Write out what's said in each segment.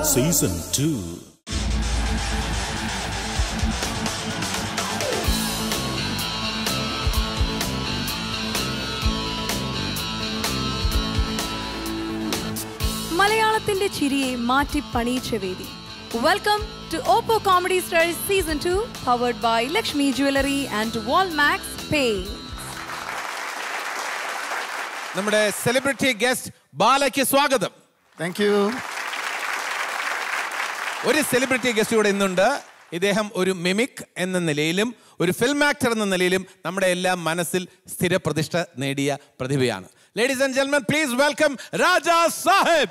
Season two മലയാളത്തിന്റെ ചിരിയെ മാറ്റി പണിയിച്ച വേദി welcome to Oppo comedy stars season two powered by Lakshmi jewellery and Walmax pay നമ്മുടെ celebrity guest ബാലയ്ക്ക് സ്വാഗതം താങ്ക് യു ഒരു സെലിബ്രിറ്റി ഗസ്റ്റ് ഇവിടെ ഇന്നുണ്ട് ഇദ്ദേഹം ഒരു മിമിക് എന്ന നിലയിലും ഒരു ഫിൽം ആക്ടർ എന്ന നിലയിലും നമ്മുടെ എല്ലാം മനസ്സിൽ സ്ഥിരപ്രതിഷ്ഠ നേടിയ പ്രതിഭയാണ് ലേഡീസ് ആൻഡ് ജെന്മൻ പ്ലീസ് വെൽക്കം രാജാ സാഹിബ്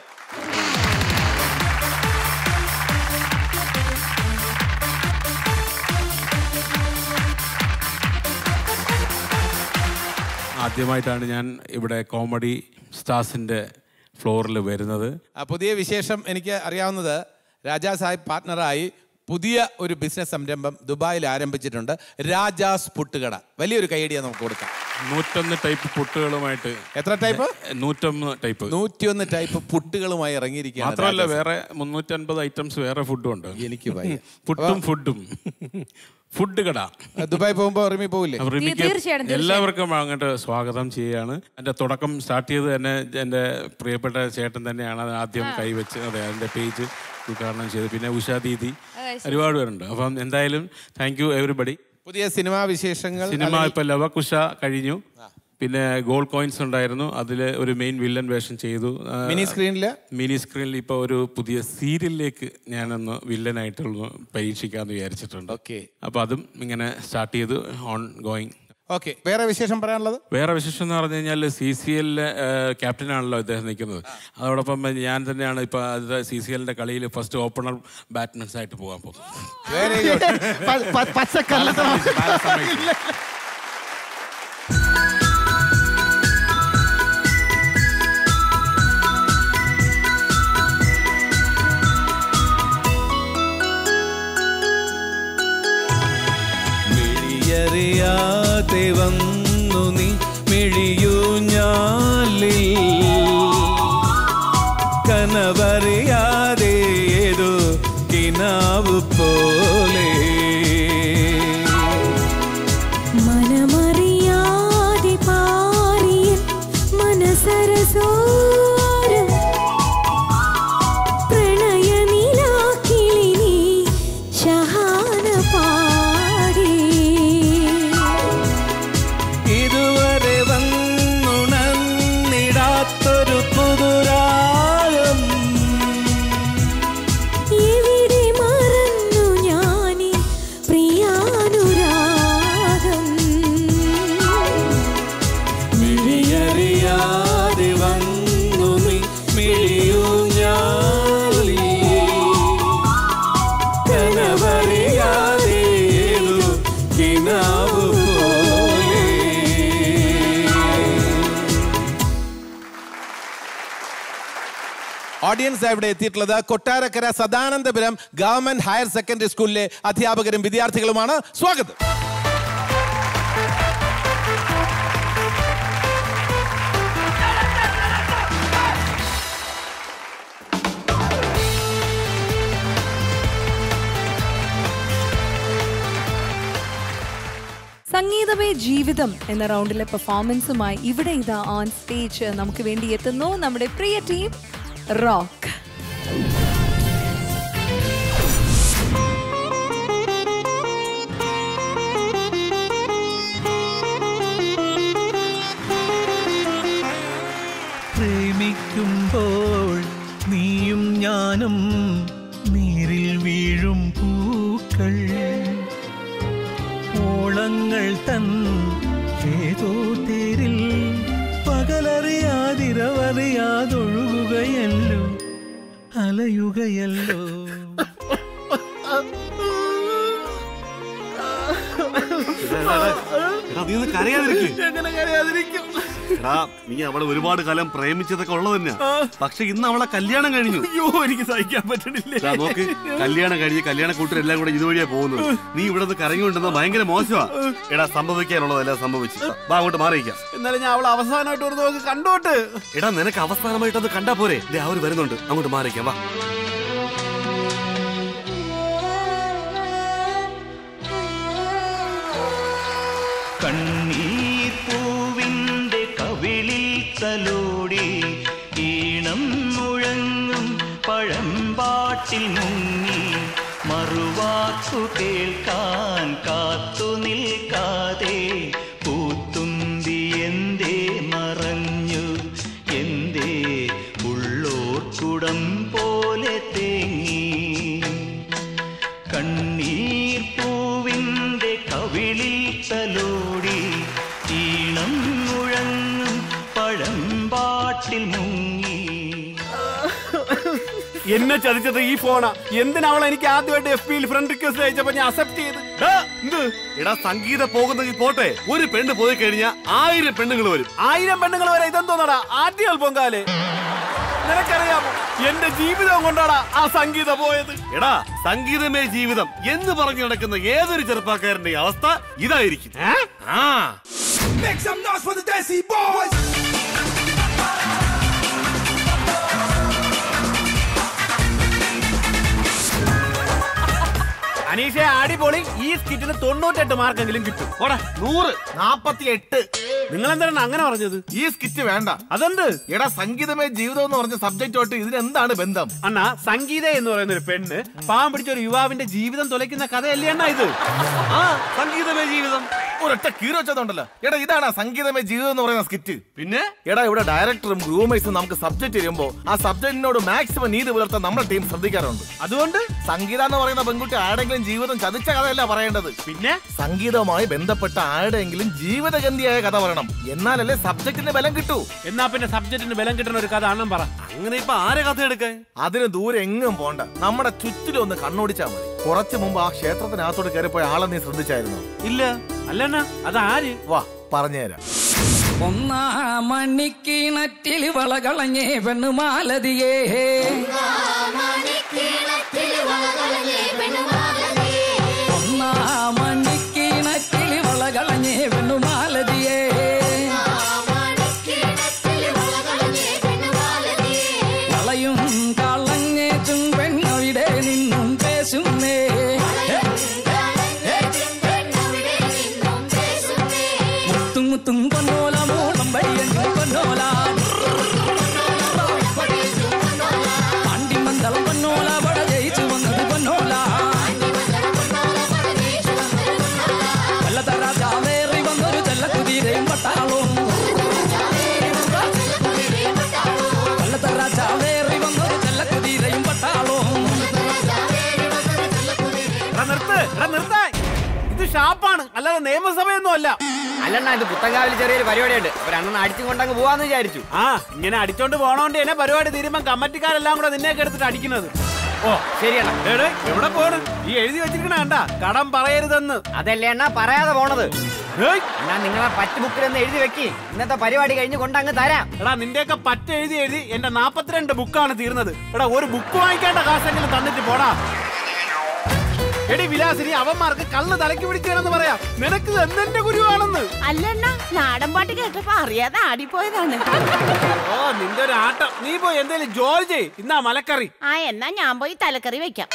ആദ്യമായിട്ടാണ് ഞാൻ ഇവിടെ കോമഡി സ്റ്റാർസിന്റെ ഫ്ലോറിൽ വരുന്നത് ആ പുതിയ വിശേഷം എനിക്ക് അറിയാവുന്നത് രാജാ സാഹിബ് പാർട്ട്ണറായി പുതിയ ഒരു ബിസിനസ് സംരംഭം ദുബായിൽ ആരംഭിച്ചിട്ടുണ്ട് രാജാസ് പുട്ടുകട വലിയൊരു കൈയടിയ നമുക്ക് കൊടുക്കാം നൂറ്റൊന്ന് ടൈപ്പ് പുട്ടുകളുമായിട്ട് എത്ര ടൈപ്പ് നൂറ്റൊന്ന് ടൈപ്പ് നൂറ്റിയൊന്ന് ടൈപ്പ് പുട്ടുകളുമായി ഇറങ്ങിയിരിക്കുകയാണ് മാത്രമല്ല രാജാസ്. വേറെ മുന്നൂറ്റൻപത് ഐറ്റംസ് വേറെ ഫുഡും ഉണ്ട് എനിക്ക് വയ്യ. പുട്ടും ഫുഡും ഫുഡ് കട ദുബായ് പോകുമ്പോ റിമി പോവില്ലേ അപ്പൊ റിമിക്ക് തീർച്ചയായിട്ടും, എല്ലാവർക്കും അങ്ങോട്ട് സ്വാഗതം ചെയ്യാണ് എൻ്റെ തുടക്കം സ്റ്റാർട്ട് ചെയ്ത് തന്നെ എൻ്റെ പ്രിയപ്പെട്ട ചേട്ടൻ തന്നെയാണ് അത് ആദ്യം കൈവച്ച് അതെ അതിൻ്റെ പേജ് ഉദ്ഘാടനം ചെയ്ത് പിന്നെ ഉഷാ ദീദി ഒരുപാട് പേരുണ്ട് അപ്പം എന്തായാലും താങ്ക് യു എവറിബഡി പുതിയ സിനിമാ വിശേഷങ്ങൾ സിനിമ ഇപ്പൊ ലവകുശ കഴിഞ്ഞു പിന്നെ ഗോൾഡ് കോയിൻസ് ഉണ്ടായിരുന്നു അതിൽ ഒരു മെയിൻ വില്ലൻ വേഷം ചെയ്തു ആ, മിനി സ്ക്രീനില് മിനി സ്ക്രീനിൽ ഇപ്പൊ ഒരു പുതിയ സീരിയലിലേക്ക് ഞാനൊന്ന് വില്ലനായിട്ടുള്ള പരീക്ഷിക്കാന്ന് വിചാരിച്ചിട്ടുണ്ട് ഓക്കെ അപ്പൊ അതും ഇങ്ങനെ സ്റ്റാർട്ട് ചെയ്തു ഓൺ ഗോയിങ് ഓക്കെ വേറെ വിശേഷം പറയാനുള്ളത് വേറെ വിശേഷം എന്ന് പറഞ്ഞു കഴിഞ്ഞാൽ സി സി എല്ലിലെ ക്യാപ്റ്റനാണല്ലോ ഇദ്ദേഹം നിൽക്കുന്നത് അതോടൊപ്പം ഞാൻ തന്നെയാണ് ഇപ്പൊ സി സി എല്ലിന്റെ കളിയിൽ ഫസ്റ്റ് ഓപ്പണർ ബാറ്റ്സ്മാൻസ് ആയിട്ട് പോകാൻ പോകുന്നത് വെരി ഗുഡ് പച്ചക്കല്ല മിഴിയറിയാതെ വന്നു നീ മിഴിയൂഞ്ഞാലിൽ കനവറിയാതെ ഏതോ കിനാവ് പോലെ മനമറിയാതെ പാറിയ മനസരസോരം പ്രണയനിലാക്കിളി നീ ശഹാന പാടി ഇതുവരെ വന്നുണർന്നിടാത്തൊരു പുതുരാഗം എവിടെ മറന്നു ഞാനീ പ്രിയാനുരാഗം മിഴിയറിയാതെ വന്നു നീ മിഴിയൂഞ്ഞാലിൽ കനവറിയാതെ ഏതോ കിനാവ് പോലെ ഓഡിയൻസ് ഇവിടെ എത്തിയിട്ടുള്ളത് Kottarakkara Sadanandapuram government higher secondary സ്കൂളിലെ അധ്യാപകരും വിദ്യാർത്ഥികളുമാണ് സ്വാഗതം സംഗീതമേ ജീവിതം എന്ന റൗണ്ടിലെ പെർഫോമൻസുമായി ഇവിടെ ഇതാ ഓൺ സ്റ്റേജ് നമുക്ക് വേണ്ടി എത്തുന്നു നമ്മുടെ പ്രിയ ടീം റോക്ക് പ്രേമിക്കുമ്പോൾ നീയും ഞാനും നീരിൽ വീഴും പൂക്കൾ ഓളങ്ങൾ തൻ ഏതോ തേരിൽ പകലറിയാതിരവറിയാതൊഴുകുകയല്ലോ അലയുകയല്ലോ എടാ, നീ ഒന്ന് കരയാതിരിക്ക്. എങ്ങനെ കരയാതിരിക്കും എടാ, നീ അവളെ ഒരുപാട് കാലം പ്രേമിച്ചതൊക്കെ ഉള്ളത് തന്നെയാ പക്ഷെ ഇന്ന് അവളെ കല്യാണം കഴിഞ്ഞു അയ്യോ എനിക്ക് സഹിക്കാൻ പറ്റണില്ല എടാ, നോക്ക് കല്യാണം കഴിഞ്ഞ് കല്യാണ കൂട്ടരെല്ലാം കൂടെ ഇതുവഴിയാ പോകുന്നത് നീ ഇവിടെ നിന്ന് കരഞ്ഞുകൊണ്ടെന്ന ഭയങ്കര മോശമാ എടാ സംഭവിക്കാനുള്ളതെല്ലാം സംഭവിച്ചു വാ അങ്ങോട്ട് മാറിയിക്കാം എന്നാലും ഞാൻ അവളെ അവസാനമായിട്ട് ഒരു നോക്ക് കണ്ടോട്ട് എടാ നിനക്ക് അവസാനമായിട്ട് അത് കണ്ടാ പോരെ ദേ, അവര് വരുന്നുണ്ട് അങ്ങോട്ട് മാറിയിക്കാം വാ കണ്ണീർ പൂവിൻ്റെ കവിളിൽ തലോടി ഈണം മുഴങ്ങും പഴമ്പാട്ടിൽ മുങ്ങി മറുവാക്കു കേൾക്കാൻ കാത്തു നിൽക്കാതെ പൂത്തുമ്പി എന്തേ മറഞ്ഞു എന്തേ ഉള്ളോർക്കുടം പോലെ തേങ്ങി കണ്ണീർ പൂവിൻ്റെ കവിളിൽ തലോടി ഈണം മുഴങ്ങും പഴമ്പാട്ടിൽ മുങ്ങി എന്നെ ചതിച്ചത് ഈ ഫോണാ എന്തിനാ അവൾ എനിക്ക് ആദ്യമായിട്ട് എഫ് പിയിൽ ഫ്രണ്ട് റിക്വസ്റ്റ് അയച്ചപ്പോ ഞാൻ അക്സെപ്റ്റ് ചെയ്ത് ഡാ, എന്ത് എടാ സംഗീത പോകുന്നെങ്കിൽ പോട്ടെ ഒരു പെണ്ണ് പോയി കഴിഞ്ഞാൽ ആയിരം പെണ്ണുങ്ങൾ വരും ആയിരം പെണ്ണുങ്ങൾ വരെ ഇതെന്തോന്നടാ ആദ്യ പൊങ്കാല് നിനക്കറിയാമോ എന്റെ ജീവിതം കൊണ്ടാടാ ആ സംഗീത പോയത് എടാ സംഗീതമേ ജീവിതം എന്ന് പറഞ്ഞു നടക്കുന്ന ഏതൊരു ചെറുപ്പക്കാരന്റെ അവസ്ഥ ഇതായിരിക്കും ആ Make some noise for the Desi Boys! അനീഷെ അടിപൊളി ഈ സ്കിറ്റിന് തൊണ്ണൂറ്റെട്ട് മാർക്കെങ്കിലും കിട്ടും പോടാ നൂറ് നാപ്പത്തി എട്ട് നിങ്ങൾ എന്താണ് അങ്ങനെ പറഞ്ഞത് ഈ സ്കിറ്റ് വേണ്ട അതെന്ത് എടാ സംഗീതമേ ജീവിതം എന്ന് പറഞ്ഞ സബ്ജക്റ്റോട്ട് ഇതിന് എന്താണ് ബന്ധം അണ്ണാ സംഗീത എന്ന് പറയുന്ന ഒരു പെണ്ണ് പാവം പിടിച്ച ഒരു യുവാവിന്റെ ജീവിതം തുലയ്ക്കുന്ന കഥയല്ലേ അണ്ണാ ഇത് ആ സംഗീതമേ ജീവിതം ഒരൊറ്റ കീറ വെച്ചതുണ്ടല്ലോ എടാ ഇതാണ് സംഗീതമേ ജീവിതം എന്ന് പറയുന്ന സ്കിറ്റ് പിന്നെ എടാ ഇവിടെ ഡയറക്ടറും ഗ്രൂമേഴ്സും നമുക്ക് സബ്ജക്ട് തരുമ്പോ ആ സബ്ജക്റ്റിനോട് മാക്സിമം നീതി പുലർത്താൻ നമ്മുടെ ടീം ശ്രദ്ധിക്കാറുണ്ട് അതുകൊണ്ട് സംഗീത എന്ന് പറയുന്ന പെൺകുട്ടി ആരുടെങ്കിലും ജീവിതം ചതിച്ച കഥയല്ല പറയേണ്ടത് പിന്നെ സംഗീതവുമായി ബന്ധപ്പെട്ട ആരുടെയെങ്കിലും ജീവിതഗന്ധിയായ കഥ പറയണം എന്നാലല്ലേ സബ്ജക്റ്റിന് ബലം കിട്ടൂ എന്നാ പിന്നെ സബ്ജക്റ്റിന് ബലം കിട്ടുന്ന ഒരു കഥ അണ്ണം പറ അങ്ങനെ ഇപ്പൊ ആരെ കഥ എടുക്കാൻ അതിന് ദൂരെ എങ്ങും പോണ്ട നമ്മുടെ ചുറ്റിലും ഒന്ന് കണ്ണോടിച്ചാ മതി കുറച്ചു മുമ്പ് ആ ക്ഷേത്രത്തിനകത്തോട്ട് കയറിപ്പോയ ആളെ നീ ശ്രദ്ധിച്ചായിരുന്നു ഇല്ല അല്ലണ്ണ അതാര് വാ പറഞ്ഞുതരാം ഒന്നാമണിക്കിണറ്റിൽ വളകളഞ്ഞേ പെണ്ണുമാലതിയേ ഒന്നാമണിക്കിണറ്റിൽ വളകളഞ്ഞേ പെണ്ണുമാലതിയേ വളയും കളഞ്ഞേറ്റും പെണ്ണവിടെ നിന്നും പേശുന്നേ മുത്തും മുത്തും പൊന്നോല മൂളം വഴിയഞ്ചു പൊന്നോല പാണ്ടി മന്ദളം പൊന്നോല പട ജയിച്ചു വന്നത് പൊന്നോല കൊല്ലത്തറ ചാവേറി വന്നൊരു ചെല്ലക്കുതിരയും പട്ടാളവും കൊല്ലത്തറ ചാവേറി വന്നൊരു ചെല്ലക്കുതിരയും പട്ടാളവും എടാ നിർത്ത് എടാ നിർത്താ ഇത് ഷാപ്പാണ് അല്ലാതെ നിയമസഭയൊന്നും അല്ല അല്ലണ്ണ ഇത് പുത്തങ്കാവിൽ ചെറിയൊരു പരിപാടിയുണ്ട് ഒരു അണ്ണൻ അടിച്ചും കൊണ്ടങ്ങ് പോവാന്ന് വിചാരിച്ചു ആ ഇങ്ങനെ അടിച്ചോണ്ട് പോണോണ്ട് തന്നെ പരിപാടി തീരുമ്പോ കമ്മിറ്റിക്കാരെല്ലാം കൂടെ നിന്നെയൊക്കെ എടുത്തിട്ട് അടിക്കുന്നത് ഓ ശരിയണ്ണ എടേ, എവിടെ പോണ് ഈ എഴുതി വെച്ചിരിക്കണ കണ്ട കടം പറയരുതെന്ന് അതല്ലേ അണ്ണ പറയാതെ പോണത് ഏയ്, എന്നാ നിങ്ങളെ പറ്റ് ബുക്കിലൊന്ന് എഴുതി വെക്കി ഇന്നത്തെ പരിപാടി കഴിഞ്ഞ് കൊണ്ട് അങ്ങ് തരാം എടാ നിന്റെയൊക്കെ പറ്റ എഴുതി എഴുതി എന്റെ നാപ്പത്തിരണ്ട് ബുക്കാണ് തീർന്നത് എടാ ഒരു ബുക്ക് വാങ്ങിക്കേണ്ട കാശെങ്കിലും തന്നിട്ട് പോടാ എടി വിലാസിനി അവന്മാർക്ക് കള്ള് തലയ്ക്ക് പിടിക്കണമെന്ന് പറയാം നിനക്ക് ഇത് എന്തെന്റെ ഗുരുവാണെന്ന് അല്ലണ്ണ നാടൻ പാട്ട് കേട്ടപ്പോ അറിയാതെ ആടിപ്പോയതാണ് ഓ നിന്റെ ഒരു ആട്ടം നീ പോയി എന്തേലും ജോലി ചെയ് ഇന്നാ മലക്കറി ആ എന്നാ ഞാൻ പോയി തലക്കറി വെക്കാം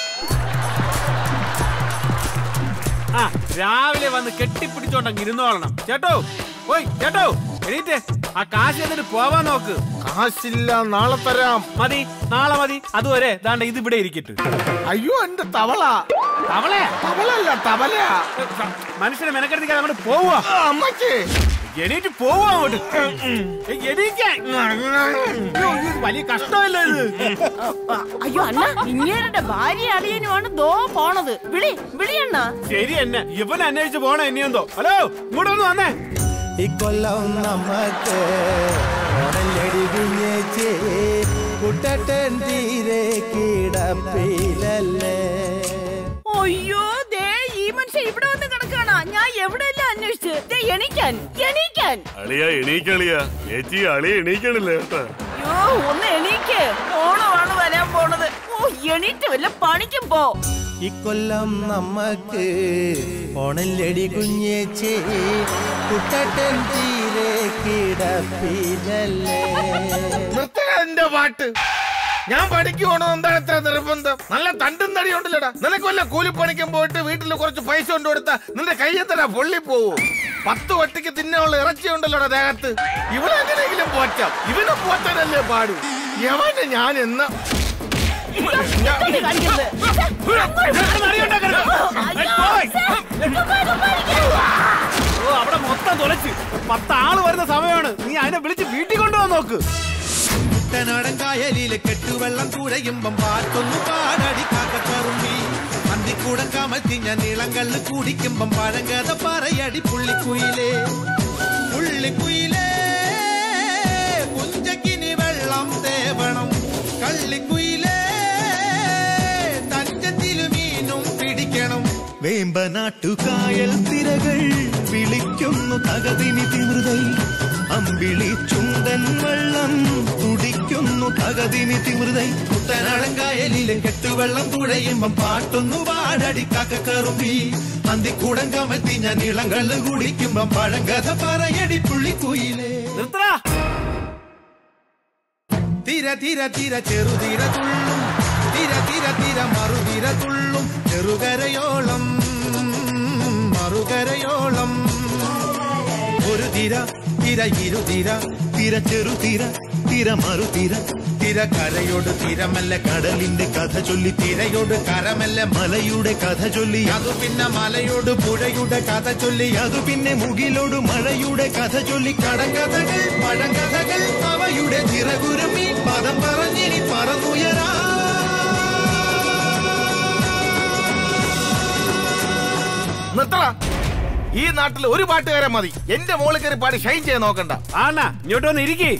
ആ രാവിലെ വന്ന് കെട്ടിപ്പിടിച്ചോണ്ടങ്ങ് ഇരുന്നോളണം ചേട്ടോ ഓയ് ചേട്ടോ എണീറ്റ് ആ കാശ് എന്നിട്ട് പോവാൻ നോക്ക് കാശില്ല നാളെ തരാം മതി നാളെ മതി അതുവരെ ദാണ്ട ഇത് ഇവിടെ ഇരിക്കട്ടെ അയ്യോ എന്റെ തവള അവളെ തവളല്ല തവല മനുഷ്യനെ മെനക്കെടുത്തിക്കാൻ അങ്ങോട്ട് പോവാ അമ്മച്ചേ എണീറ്റ് പോവാ അങ്ങോട്ട് ഏയ്, എണീക്കാൻ അയ്യോ, ഇത് വലിയ കഷ്ടമല്ലേ ഇത് അയ്യോ അണ്ണ ഇങ്ങേരുടെ ഭാര്യ അളിയനുമാണ് ദോ പോണത് വിളി വിളി അണ്ണ ശരി എന്നെ ഇവൻ അന്വേഷിച്ച് പോണ എന്നെയെന്തോ ഹലോ ഇങ്ങോട്ടൊന്ന് വന്നേ ഇക്കൊല്ലം നമ്മക്ക് ഓണല്ലടി കുഞ്ഞേച്ചേ കുട്ടട്ടൻ തീരെ കിടപ്പിലല്ലേ അയ്യോ ദേ ഈ മനുഷ്യൻ ഇവിടെ വന്ന് കിടക്കാണാ ഞാൻ എവിടെയെല്ലാം അന്വേഷിച്ച് ദേ എണീക്കാൻ എണീക്കാൻ അളിയ എണീക്കളിയ ചേച്ചി അളിയ എണീക്കണില്ല കേട്ടാ അയ്യോ ഒന്ന് എണീക്ക് ഓണമാണ് വരാൻ പോണത് ഓ എണീറ്റ് വല്ല പണിക്കും പോ ഇക്കൊല്ലം നമ്മക്ക് ഓണല്ലടി കുഞ്ഞേച്ചേ കുട്ടട്ടൻ തീരെ കിടപ്പിലല്ലേ നിർത്തുക എന്റെ പാട്ട് ഞാൻ പഠിക്കുവാണോ എന്താണ് ഇത്ര നിർബന്ധം നല്ല തണ്ടും തടി ഉണ്ടല്ലോടാ നിനക്ക് വല്ല കൂലിപ്പണിക്കും പോയിട്ട് വീട്ടിൽ കുറച്ച് പൈസ കൊണ്ട് കൊടുത്താ നിന്റെ കയ്യെത്തടാ പൊള്ളി പോവൂ പത്ത് വട്ടിക്ക് തിന്നാനുള്ള ഇറച്ചി ഉണ്ടല്ലോടാ ദേഹത്ത് ഇവളെങ്ങനെയെങ്കിലും പോറ്റാം ഇവനെ പോറ്റാനല്ലേ പാടൂ യവന് ഞാൻ എന്ന് ഓ അവിടെ മൊത്തം തുളച്ച് പത്ത് ആള് വരുന്ന സമയമാണ് നീ അതിനെ വിളിച്ച് വീട്ടിൽ കൊണ്ടുപോകാൻ നോക്ക് കുട്ടനാടൻ കായലിലെ കെട്ടുവെള്ളം കുഴയുമ്പം പാറ്റൊന്നു പാടടി കാക്കക്കറുമ്പി അന്തിക്കൂടം കമത്തി ഞാൻ നീളങ്കല്ല് കുടിക്കുമ്പം പഴങ്കഥ പറയടി പുള്ളിക്കുയിലേ പുള്ളിക്കുയിലേ പുഞ്ചക്കിനി വെള്ളം തേവണം കള്ളിക്കുയിലേ തഞ്ചത്തിലു മീനും പിടിക്കണം വേമ്പനാട്ടുകായൽ തിരകൾ വിളിക്കുന്നു തകതിനി തിമൃതൈ അമ്പിളി ചുണ്ടൻ വെള്ളം തുടിക്കുന്നു തകതിനി തിമൃതൈ കുട്ടനാടൻ കായലിലെ കെട്ടുവെള്ളം തുഴയുമ്പം പാട്ടൊന്നു പാടടി കാക്കക്കറുമ്പി അന്തിക്കൂടം കമത്തി ഞാൻ ഇളങ്കള്ള് കുടിക്കുമ്പം പഴങ്കഥ പറയടി പുള്ളിക്കുയിലേ തിര തിര തിര ചെറുതിര തുള്ളും തിര തിര തിര മറുതിര തുള്ളും ചെറുകരയോളം മറുകരയോളം ഒരു തിര തിര ഇരുതിര തിര ചെറുതിര തിര മറുതിര തിര കരയോട് തിരമല്ല കടലിന്റെ കഥ ചൊല്ലി തിരയോട് കരമല്ല മലയുടെ കഥ ചൊല്ലി അതു പിന്നെ മലയോട് പുഴയുടെ കഥ ചൊല്ലി അതു പിന്നെ മുകിലോട് മഴയുടെ കഥ ചൊല്ലി കടങ്കഥകൾ പഴങ്കഥകൾ അവയുടെ ചിറകുരുമി പദം പറഞ്ഞിനി പറന്നുയരാ നിർത്തടാ ഈ നാട്ടിൽ ഒരു പാട്ടുകാരൻ മതി എന്റെ മോളിൽ കയറി പാടി ഷൈൻ ചെയ്യാൻ നോക്കണ്ട ആണ ഇങ്ങോട്ട് വന്ന് ഇരിക്കേ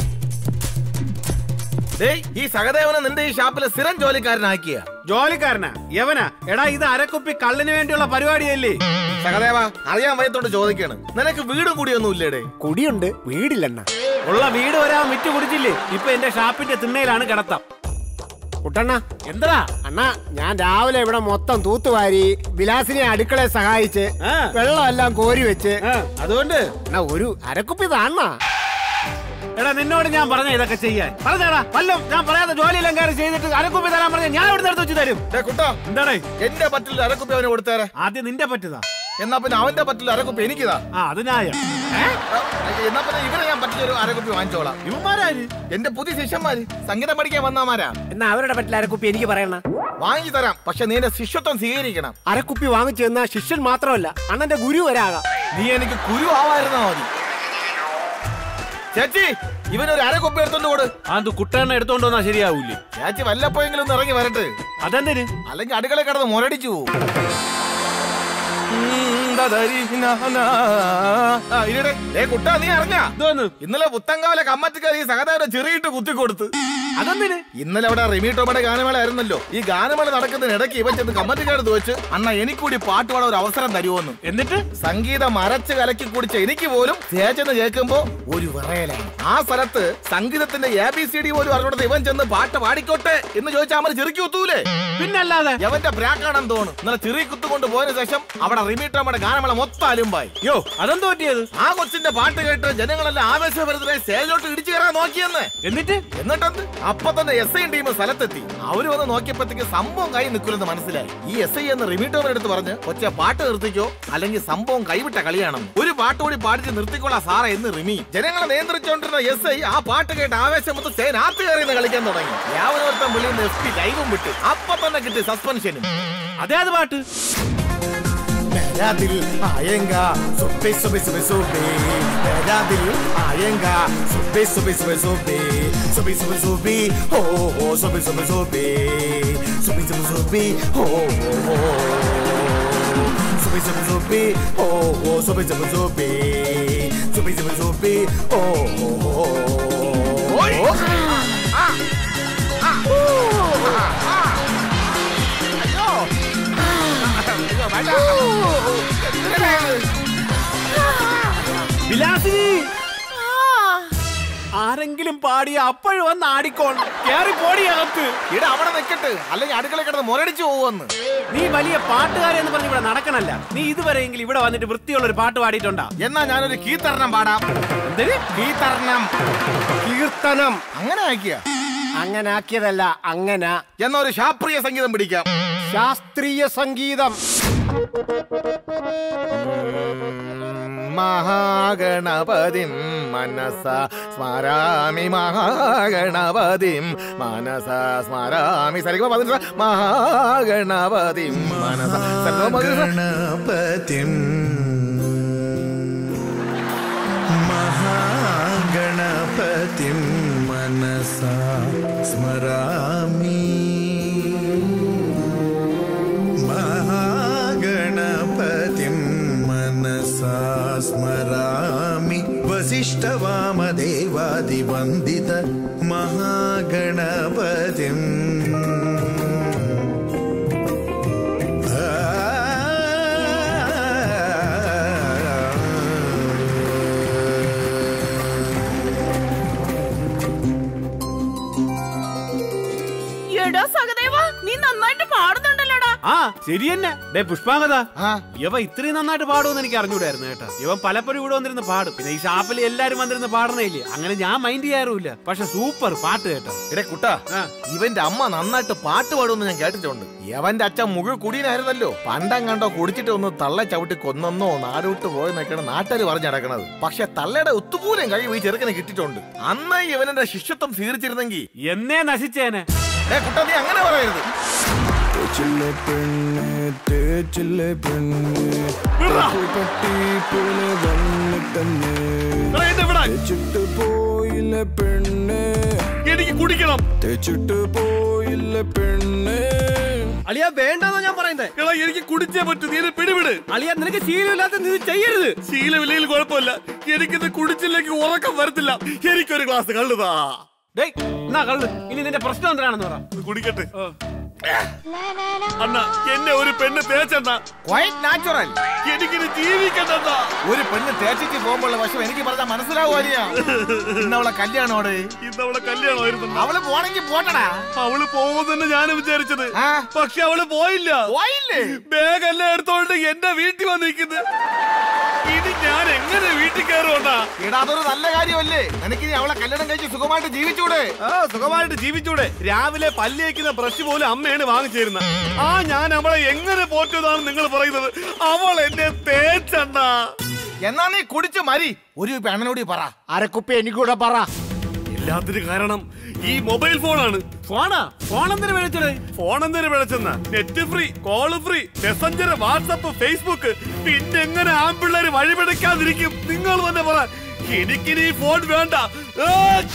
ഡേയ് ഈ സഹദേവനെ നിന്റെ ഈ ഷാപ്പിലെ സ്ഥിരം ജോലിക്കാരനാക്കിയ ജോലിക്കാരനാ യവനാ എടാ ഇത് അരക്കുപ്പി കള്ളിന് വേണ്ടിയുള്ള പരിപാടിയല്ലേ സഹദേവ അറിയാൻ വയത്തോട് ചോദിക്കാണ് നിനക്ക് വീടും കൂടിയൊന്നും ഇല്ലേടേ കുടിയുണ്ട് വീടില്ലെണ്ണ ഉള്ള വീട് വരാൻ വിറ്റ് കുടിച്ചില്ലേ ഇപ്പൊ എന്റെ ഷാപ്പിന്റെ തിണ്ണയിലാണ് കിടത്തം കുട്ടണ്ണ എന്താ അണ്ണാ ഞാൻ രാവിലെ ഇവിടെ മൊത്തം തൂത്തുവാരി വിലാസിനെ അടുക്കളയെ സഹായിച്ച് വെള്ളമെല്ലാം കോരി വെച്ച് അതുകൊണ്ട് അണ്ണാ ഒരു അരക്കുപ്പി താണ്ണ എടാ നിന്നോട് ഞാൻ പറഞ്ഞ ഇതൊക്കെ ചെയ്യാൻ പറഞ്ഞാടാ വല്ലോ ഞാൻ പറയാത്ത ജോലിയെല്ലാം കയറി ചെയ്തിട്ട് അരക്കുപ്പി തരാൻ പറഞ്ഞ ഞാൻ ഇവിടെ എടുത്ത് വെച്ച് തരും കുട്ടാ എന്താടേ എന്റെ പറ്റിൽ അരക്കുപ്പി അവന് കൊടുത്തേരെ ആദ്യം നിന്റെ പറ്റുതാ എന്നാ പിന്നെ അവന്റെ പറ്റിൽ അരക്കുപ്പി എനിക്കിതാ ആ അത് ന്യായം എന്നാ പിന്നെ ഇവരെ ഞാൻ പറ്റിയൊരു അരക്കുപ്പി വാങ്ങിച്ചോളാം ഇവന്മാരാര് എന്റെ പുതിയ ശിഷ്യന്മാര് സംഗീതം പഠിക്കാൻ വന്നാമാരാ എന്നാ അവരുടെ പറ്റിൽ അരക്കുപ്പി എനിക്ക് പറയണ വാങ്ങി തരാം പക്ഷെ നീ എന്റെ ശിഷ്യത്വം സ്വീകരിക്കണം അരക്കുപ്പി വാങ്ങിച്ചു തന്ന ശിഷ്യൻ മാത്രമല്ല അണ്ണന്റെ ഗുരു വരാകാം നീ എനിക്ക് കുരു ആവായിരുന്നാ മതി ചേച്ചി ഇവനൊരു അരക്കുപ്പി എടുത്തോണ്ട് കൊടു അത് കുട്ടേണ്ണ എടുത്തോണ്ട് വന്നാ ശരിയാവൂലേ ചേച്ചി വല്ലപ്പോയെങ്കിലും ഒന്ന് ഇറങ്ങി വരട്ടെ അതെന്തിന് അല്ലെങ്കിൽ അടുക്കള കിടന്ന് മുരടിച്ചു പോവും കുട്ടാ നീ അറിഞ്ഞ ഇന്നലെ പുത്തങ്കാവിലെ കമ്മറ്റിക്കാർ ഈ സഹതാരം ചെറിയിട്ട് കുത്തിക്കൊടുത്ത് അതെന്തിന് ഇന്നലെ അവിടെ റിമി ടോമയുടെ ഗാനമേള ആയിരുന്നല്ലോ ഈ ഗാനമേള നടക്കുന്നതിനിടയ്ക്ക് ഇവൻ ചെന്ന് കമ്മറ്റിക്കാരത് വെച്ച് അണ്ണ എനിക്കൂടി പാട്ട് പാടാൻ ഒരു അവസരം തരുമോന്ന് എന്നിട്ട് സംഗീതം അരച്ച് കലക്കി കുടിച്ച എനിക്ക് പോലും ചേച്ചെന്ന് കേൾക്കുമ്പോ ഒരു വിറയലാണ് ആ സ്ഥലത്ത് സംഗീതത്തിന്റെ എ ബി സി ഡി പോലും അറിഞ്ഞോടത്ത് ഇവൻ ചെന്ന് പാട്ട് പാടിക്കോട്ടെ എന്ന് ചോദിച്ചാൽ അവന് ചെറുക്കി കുത്തൂലേ പിന്നല്ലാതെ എവന്റെ ബ്രാക്കാണെന്ന് തോന്നുന്നു ഇന്നലെ ചെറിയ കുത്തുകൊണ്ട് പോയതിനു ശേഷം അവിടെ റിമി ടോമയുടെ ഗാനമേള മൊത്തം അലുമ്പായി യോ അതെന്തോ പറ്റിയത് ആ കൊച്ചിന്റെ പാട്ട് കേട്ട് ജനങ്ങളെല്ലാം ആവേശഭരിതരായി സ്റ്റേജിലോട്ട് ഇടിച്ചു കയറാൻ നോക്കിയെന്ന് എന്നിട്ട് എന്നിട്ടെന്ത് അപ്പൊ തന്നെ എസ് ഐ ടീം സ്ഥലത്തെത്തി അവര് വന്ന് നോക്കിയപ്പോഴത്തേക്ക് സംഭവം കൈ നിൽക്കില്ലെന്ന് മനസ്സിലായി ഈ എസ് ഐ എന്ന് റിമീട്ടോമർ എടുത്ത് പറഞ്ഞ് കൊച്ചെ പാട്ട് നിർത്തിക്കോ അല്ലെങ്കിൽ സംഭവം കൈവിട്ട കളിയാണെന്ന് ഒരു പാട്ട് കൂടി പാടിച്ച് നിർത്തിക്കോളാം സാറേ എന്ന് റിമി ജനങ്ങളെ നിയന്ത്രിച്ചുകൊണ്ടിരുന്ന എസ് ഐ ആ പാട്ട് കേട്ട് ആവേശം മൊത്തം സ്റ്റേനകത്ത് കയറി കളിക്കാൻ തുടങ്ങി യാവനോർത്തം വിളിയുന്ന എസ് പി ലൈവും വിട്ട് അപ്പൊ തന്നെ കിട്ടി സസ്പെൻഷനും അതേ അത് പാട്ട് मेरा दिल आएगा सुबह सुबह सुबह सुबह मेरा दिल आएगा सुबह सुबह सुबह सुबह सुबह सुबह सुबह हो हो सुबह सुबह सुबह सुबह सुबह सुबह हो हो हो सुबह सुबह सुबह हो हो सुबह सुबह सुबह सुबह सुबह सुबह हो हो हो आ आ आ अयो अयो बेटा വിലാസിനി ആരെങ്കിലും പാടിയ അപ്പോഴും വന്ന് ആടിക്കോണം കേറി പോടി അകത്ത് ഇവിടെ അവിടെ നിൽക്കട്ടെ അല്ലെങ്കിൽ അടുക്കള കിടന്ന് മുരടിച്ചു പോവെന്ന് നീ വലിയ പാട്ടുകാരെ എന്ന് പറഞ്ഞ് ഇവിടെ നടക്കണല്ല നീ ഇതുവരെയെങ്കിലും ഇവിടെ വന്നിട്ട് വൃത്തിയുള്ള ഒരു പാട്ട് പാടിയിട്ടുണ്ടാ എന്നാ ഞാനൊരു കീർത്തരണം പാടാം എന്തിന് കീർത്തരണം കീർത്തനം അങ്ങനെ ആക്കിയ അങ്ങനെ ആക്കിയതല്ല അങ്ങനെ എന്നാ ഒരു ശാസ്ത്രീയ സംഗീതം പിടിക്കാം ശാസ്ത്രീയ സംഗീതം മഹാഗണപതിം മനസ സ്മരാമി മഹാഗണപതിം മനസ സ്മരാമി സരിഗമ പതിന് മഹാഗണപതിം മനസ സരിഗമ പതിന് ഗണപതിം മഹാഗണപതിം മനസാ സ്മരാമി മഹാഗണപതിം മനസാ സ്മരാമി വസിഷ്ഠവാമദേവാദിവന്ദിത മഹാഗണപതിം എടാ സഹദേവ നീ നന്നായിട്ട് പാടുന്നുണ്ടല്ലോടാ ആ ശരി തന്നെ ഡേ പുഷ്പാങ്കത ഇവ ഇത്രയും നന്നായിട്ട് പാടുമെന്ന് എനിക്ക് അറിഞ്ഞൂടായിരുന്നു കേട്ടോ ഇവൻ പലപ്പോഴും ഇവിടെ വന്നിരുന്ന് പാടും പിന്നെ ഈ ഷാപ്പിൽ എല്ലാരും വന്നിരുന്ന് പാടണേല്ലേ അങ്ങനെ ഞാൻ മൈൻഡ് ചെയ്യാറുമില്ല പക്ഷെ സൂപ്പർ പാട്ട് കേട്ടോ എടേ കുട്ട ഇവന്റെ അമ്മ നന്നായിട്ട് പാട്ട് പാടുമെന്ന് ഞാൻ കേട്ടിട്ടുണ്ട് യവന്റെ അച്ഛൻ മുഴുവൻ കുടിയനായിരുന്നല്ലോ പണ്ടം കണ്ടോ കുടിച്ചിട്ട് ഒന്ന് തള്ള ചവിട്ടി കൊന്നെന്നോ നാടുവിട്ട് പോയെന്നൊക്കെയാണ് നാട്ടുകാർ പറഞ്ഞു നടക്കണത് പക്ഷെ തള്ളയുടെ ഒത്തുപോലും കഴിവ് ഈ ചെറുക്കനെ കിട്ടിയിട്ടുണ്ട് അന്ന് ഇവനെന്റെ ശിഷ്യത്വം സ്വീകരിച്ചിരുന്നെങ്കിൽ എന്നേ നശിച്ചേനെ ഏ കുട്ട നീ അങ്ങനെ പറയരുത് തേച്ചില്ലേ പെണ്ണ് തേച്ചില്ലേ പെണ്ണ് പട്ടി പോലെ വന്നിട്ടെന്ന് തേച്ചിട്ട് പോയില്ല പെണ്ണ് എനിക്ക് കുടിക്കണം തേച്ചിട്ട് പോയില്ല പെണ്ണ് അളിയ വേണ്ടെന്നാ ഞാൻ പറയുന്നത് എടാ എനിക്ക് കുടിച്ചേ പറ്റൂ നീ എന്നെ പിടിവിട് അളിയ നിനക്ക് ശീലമില്ലാത്ത നീ ചെയ്യരുത് ശീലമില്ലെങ്കിൽ കുഴപ്പമില്ല എനിക്കിത് കുടിച്ചില്ലെങ്കിൽ ഉറക്കം വരത്തില്ല എനിക്കൊരു ഗ്ലാസ് കള്ളുതാ ഡേയ് എന്നാ കള്ളു ഇനി നിന്റെ പ്രശ്നം എന്തിനാണെന്ന് പറ കുടിക്കട്ടെ അണ്ണ എന്നെ ഒരു പെണ്ണ് തേച്ചണ്ണ നാച്ചുറൽ എനിക്കിത് ജീവിക്കണ്ട ഒരു പെണ്ണ് തേച്ചിട്ട് പോകുമ്പോൾ പക്ഷെ എനിക്ക് പറഞ്ഞാൽ മനസ്സിലാവുക ഇന്നവളെ കല്യാണോടെ ഇന്നവളെ കല്യാണമായിരുന്നു അവള് പോണെങ്കി പോട്ടടാ അവള് പോകുമെന്ന് ഞാൻ വിചാരിച്ചത് പക്ഷെ അവള് പോയില്ല പോയില്ലേ ബാഗ് എല്ലാം എടുത്തോണ്ട് എന്റെ വീട്ടിൽ വന്നിരിക്കുന്നത് ഇനി ഞാൻ എങ്ങനെ വീട്ടിൽ കയറുവാ എടാ അതൊരു നല്ല കാര്യമല്ലേ നിനക്ക് ഇനി അവളെ കല്യാണം കഴിച്ച് സുഖമായിട്ട് ജീവിച്ചൂടെ ആ സുഖമായിട്ട് ജീവിച്ചൂടെ രാവിലെ പല്ലേക്കുന്ന ബ്രഷ് പോലും അമ്മയാണ് വാങ്ങിച്ചു തരുന്നത് ആ ഞാൻ അവളെ എങ്ങനെ പോറ്റതാണ് നിങ്ങൾ പറയുന്നത് അവൾ എന്നെ തേച്ചണ്ട എന്നാ നീ കുടിച്ച് മരി ഒരു പെണ്ണനോട് പറ അരക്കുപ്പി എനിക്കൂടെ പറ എല്ലാത്തിനും കാരണം ഈ മൊബൈൽ ഫോണാണ് ഫോണാ ഫോൺ എന്തിനു വിളിച്ചത് ഫോൺ എന്തിനു വിളിച്ചെന്ന net free call free messenger WhatsApp Facebook പിന്നെ എങ്ങനെ ആമ്പിള്ളേര് വഴിപിടിക്കാതിരിക്കും നിങ്ങൾ തന്നെ പറ എനിക്കിനി ഈ ഫോൺ വേണ്ട ഏ!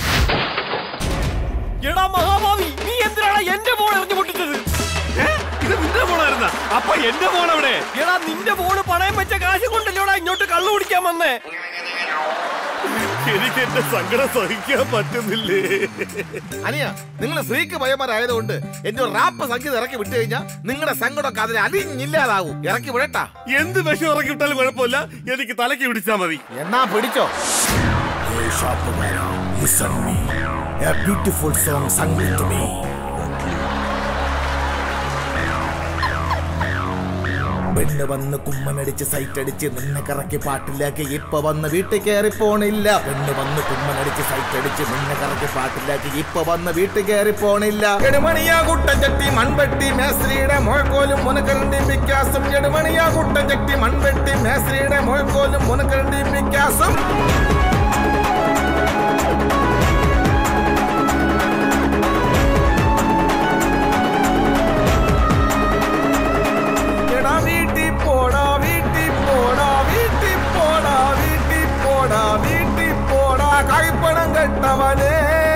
എടാ മഹാഭാവി നീ എന്തിനാണ് എന്റെ ഫോൺ എറിഞ്ഞു പൊട്ടിച്ചത് ഏ? ഇത് നിന്റെ ഫോണായിരുന്ന അപ്പൊ എന്റെ ഫോൺ എവിടെ എടാ നിന്റെ ഫോണ് പണയം വെച്ച കാശ് കൊണ്ടല്ലോടാ ഇങ്ങോട്ട് കള്ളു കുടിക്കാൻ വന്നേ എനിക്ക് എന്റെ സങ്കടം സഹിക്കാൻ പറ്റുന്നില്ലേ അനിയ നിങ്ങൾ സ്ത്രീക്ക് ഭയമാരായതുകൊണ്ട് എന്റെ ഒരു റാപ്പ് സംഗീതം ഇറക്കി വിട്ടു കഴിഞ്ഞാൽ നിങ്ങളുടെ സങ്കടമൊക്കെ അതിന് അലിഞ്ഞില്ലാതാവും ഇറക്കി വിടട്ടാ എന്ത് വിഷം ഇറക്കി വിട്ടാലും കുഴപ്പമില്ല എനിക്ക് തലക്ക് പിടിച്ചാ മതി എന്നാ പിടിച്ചോ Hey shopper, listen me. A beautiful song sung to me. പെണ്ണ് വന്ന് കുമ്മനടിച്ച് സൈറ്റ് അടിച്ച് നിന്നെ കറക്കി പാട്ടിലാക്കി ഇപ്പൊ വന്ന് വീട്ടിൽ കയറി പോണില്ല പെണ്ണ് വന്ന് കുമ്മനടിച്ച് സൈറ്റ് അടിച്ച് നിന്നെ കറക്കി പാട്ടിലാക്കി ഇപ്പൊ വന്ന് വീട്ടിൽ കയറി പോണില്ല എടുമണിയാ കുട്ടഞ്ചട്ടി മൺവെട്ടി മേസ്ത്രിയുടെ മുഴക്കോലും മുനക്കരണ്ടി വിക്കാസും എടുമണിയാ കുട്ടഞ്ചട്ടി മൺവെട്ടി മേസ്ത്രിയുടെ മുഴക്കോലും മുനക്കരണ്ടി വിക്കാസും എടാ വീട്ടിൽ പോടാ വീട്ടിൽ പോടാ വീട്ടിൽ പോടാ വീട്ടിൽ പോടാ വീട്ടിൽ പോടാ കൈപ്പണം കെട്ടവനേ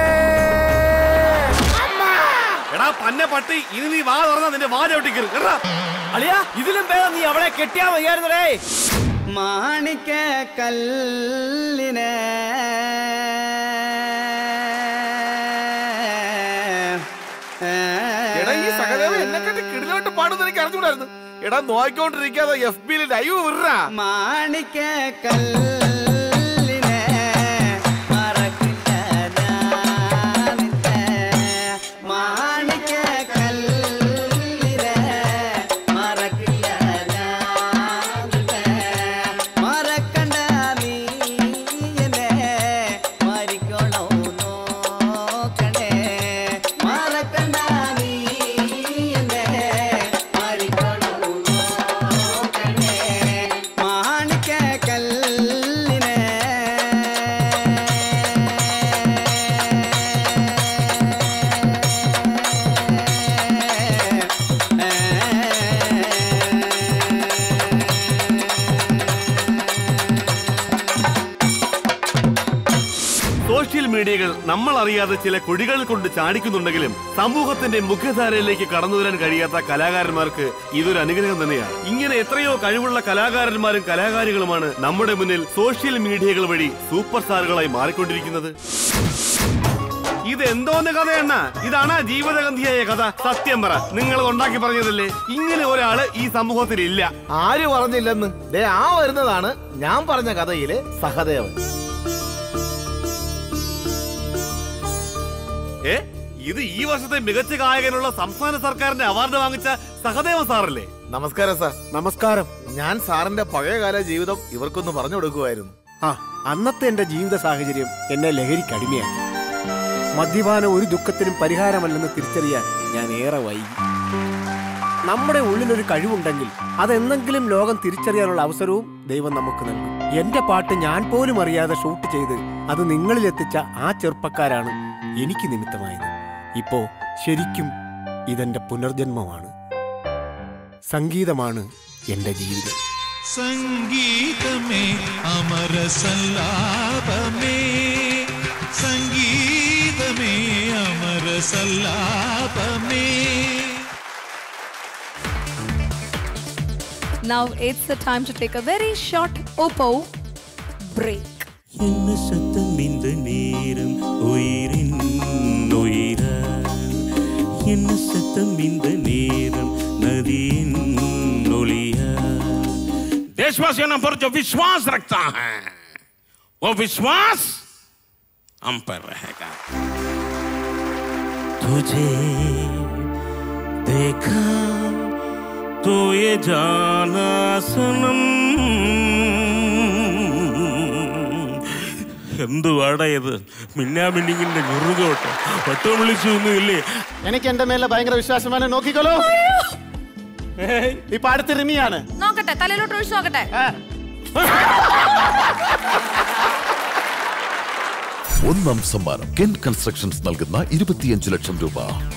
എടാ പന്ന പട്ടി ഇനി നീ വാ തുറന്നാ നിന്റെ വാ ചവിട്ടിക്കറി കേട്ടാ അളിയാ ഇതിലും ഭേദം നീ അവളെ കെട്ടിയാ മതിയായിരുന്നേ മാണിക്ക കല്ലിനെ എടാ ഈ സഹദേവ എന്നെ കണ്ട് കിടിലോട്ട് പാടുന്ന എനിക്ക് അറിഞ്ഞൂടായിരുന്നു എടാ നോക്കിക്കൊണ്ടിരിക്കാതെ എഫ് ബിയിൽ ലൈവ് വിടാ മാണിക്ക കല്ലിനെ മറക്കില്ല ഞാനിത്തെ. മാണിക്ക കല്ലിനെ മറക്കില്ല ഞാനിത്തെ. മറക്കണ്ട നീ എന്നെ മരിക്കണോ നോക്കണേ മറക്കണ്ട നീ എന്നെ മരിക്കണോ നോക്കണേ മാണിക്ക കല്ലിനെ മീഡിയകൾ നമ്മൾ അറിയാതെ ചില കുഴികൾ കൊണ്ട് ചാടിക്കുന്നുണ്ടെങ്കിലും സമൂഹത്തിന്റെ മുഖ്യധാരയിലേക്ക് കടന്നു വരാൻ കഴിയാത്ത കലാകാരന്മാർക്ക് ഇതൊരു അനുഗ്രഹം തന്നെയാണ് ഇങ്ങനെ എത്രയോ കഴിവുള്ള കലാകാരന്മാരും കലാകാരികളുമാണ് നമ്മുടെ മുന്നിൽ സോഷ്യൽ മീഡിയകൾ വഴി സൂപ്പർ സ്റ്റാറുകളായി മാറിക്കൊണ്ടിരിക്കുന്നത് ഇത് എന്തോന്ന് കഥയെണ്ണ ഇതാണ് ജീവിതഗന്ധിയായ കഥ സത്യം പറ നിങ്ങൾ ഉണ്ടാക്കി പറഞ്ഞതല്ലേ ഇങ്ങനെ ഒരാള് ഈ സമൂഹത്തിൽ ഇല്ല ആര് പറഞ്ഞില്ലെന്ന് ദേ ആ വരുന്നതാണ് ഞാൻ പറഞ്ഞ കഥയിലെ സഹദേവൻ ഏ ഇത് ഈ വർഷത്തെ മികച്ച ഗായകനുള്ള സംസ്ഥാന സർക്കാരിന്റെ അവാർഡ് വാങ്ങിച്ച സഹദേവ സാറല്ലേ നമസ്കാരം സാർ നമസ്കാരം ഞാൻ സാറിന്റെ പഴയകാല ജീവിതം ഇവർക്കൊന്ന് പറഞ്ഞു കൊടുക്കുമായിരുന്നു ആ അന്നത്തെ എന്റെ ജീവിത സാഹചര്യം എന്നെ ലഹരിക്ക് അടിമയാക്കി മദ്യപാനം ഒരു ദുഃഖത്തിനും പരിഹാരമല്ലെന്ന് തിരിച്ചറിയാൻ ഞാൻ ഏറെ വൈകി നമ്മുടെ ഉള്ളിലൊരു കഴിവുണ്ടെങ്കിൽ അതെന്തെങ്കിലും ലോകം തിരിച്ചറിയാനുള്ള അവസരവും ദൈവം നമുക്ക് നൽകും എന്റെ പാട്ട് ഞാൻ പോലും അറിയാതെ ഷൂട്ട് ചെയ്ത് അത് നിങ്ങളിൽ എത്തിച്ച ആ ചെറുപ്പക്കാരാണ് എനിക്ക് നിമിത്തമായത് ഇപ്പോ ശരിക്കും ഇതെന്റെ പുനർജന്മമാണ് സംഗീതമാണ് എന്റെ ജീവിതം സംഗീതമേ അമര സല്ലാപമേ സംഗീതമേ അമര സല്ലാപമേ Now it's the time to take a very short Oppo break. என்ன சத்தம் இந்த நேரம் உயிரின் உயிரா என்ன சத்தம் இந்த நேரம் நதியின் ஒளியா देशवासियों ने पर जो विश्वास रखता है वो विश्वास हम पर रहेगा तुझे देखा तो ये जाना सनम എന്തുവാടാ ഇത് മിന്നാമിന്നിങ്ങിന്റെ ഞുറുകോട്ട് ഒട്ടും വിളിച്ചു ഒന്നുമില്ലേ എനിക്ക് എന്റെ മേലെ ഭയങ്കര വിശ്വാസമാണ് നോക്കിക്കോളൂ ഇപ്പൊ അടുത്ത് റിമിയാണ് നോക്കട്ടെ തലയിലോട്ട് ഒഴിച്ചു നോക്കട്ടെ ഒന്നാം സമ്മാനം കെൻ കൺസ്ട്രക്ഷൻസ് നൽകുന്ന ഇരുപത്തിയഞ്ച് ലക്ഷം രൂപ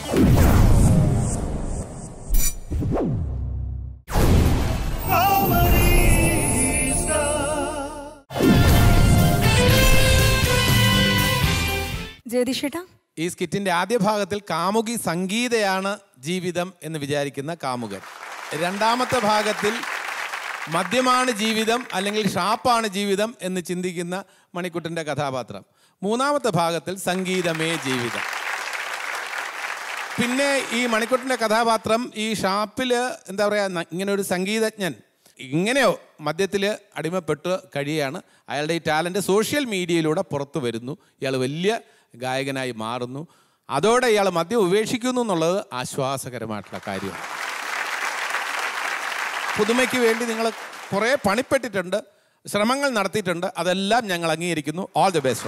ജയതിഷേട്ടാ ഈ സ്കിറ്റിന്റെ ആദ്യ ഭാഗത്തിൽ കാമുകി സംഗീതയാണ് ജീവിതം എന്ന് വിചാരിക്കുന്ന കാമുകൻ രണ്ടാമത്തെ ഭാഗത്തിൽ മദ്യമാണ് ജീവിതം അല്ലെങ്കിൽ ഷാപ്പാണ് ജീവിതം എന്ന് ചിന്തിക്കുന്ന മണിക്കുട്ടൻ്റെ കഥാപാത്രം മൂന്നാമത്തെ ഭാഗത്തിൽ സംഗീതമേ ജീവിതം പിന്നെ ഈ മണിക്കുട്ടൻ്റെ കഥാപാത്രം ഈ ഷാപ്പിൽ എന്താ പറയുക ഇങ്ങനെ ഒരു സംഗീതജ്ഞൻ ഇങ്ങനെയോ മദ്യത്തിൽ അടിമപ്പെട്ട് കഴിയുകയാണ് അയാളുടെ ഈ ടാലൻറ്റ് സോഷ്യൽ മീഡിയയിലൂടെ പുറത്തു വരുന്നു ഇയാൾ വലിയ ഗായകനായി മാറുന്നു അതോടെ ഇയാൾ മദ്യം ഉപേക്ഷിക്കുന്നു എന്നുള്ളത് ആശ്വാസകരമായിട്ടുള്ള കാര്യമാണ് പുതുമയ്ക്ക് വേണ്ടി നിങ്ങൾ കുറേ പണിപ്പെട്ടിട്ടുണ്ട് ശ്രമങ്ങൾ നടത്തിയിട്ടുണ്ട് അതെല്ലാം ഞങ്ങൾ അംഗീകരിക്കുന്നു all the best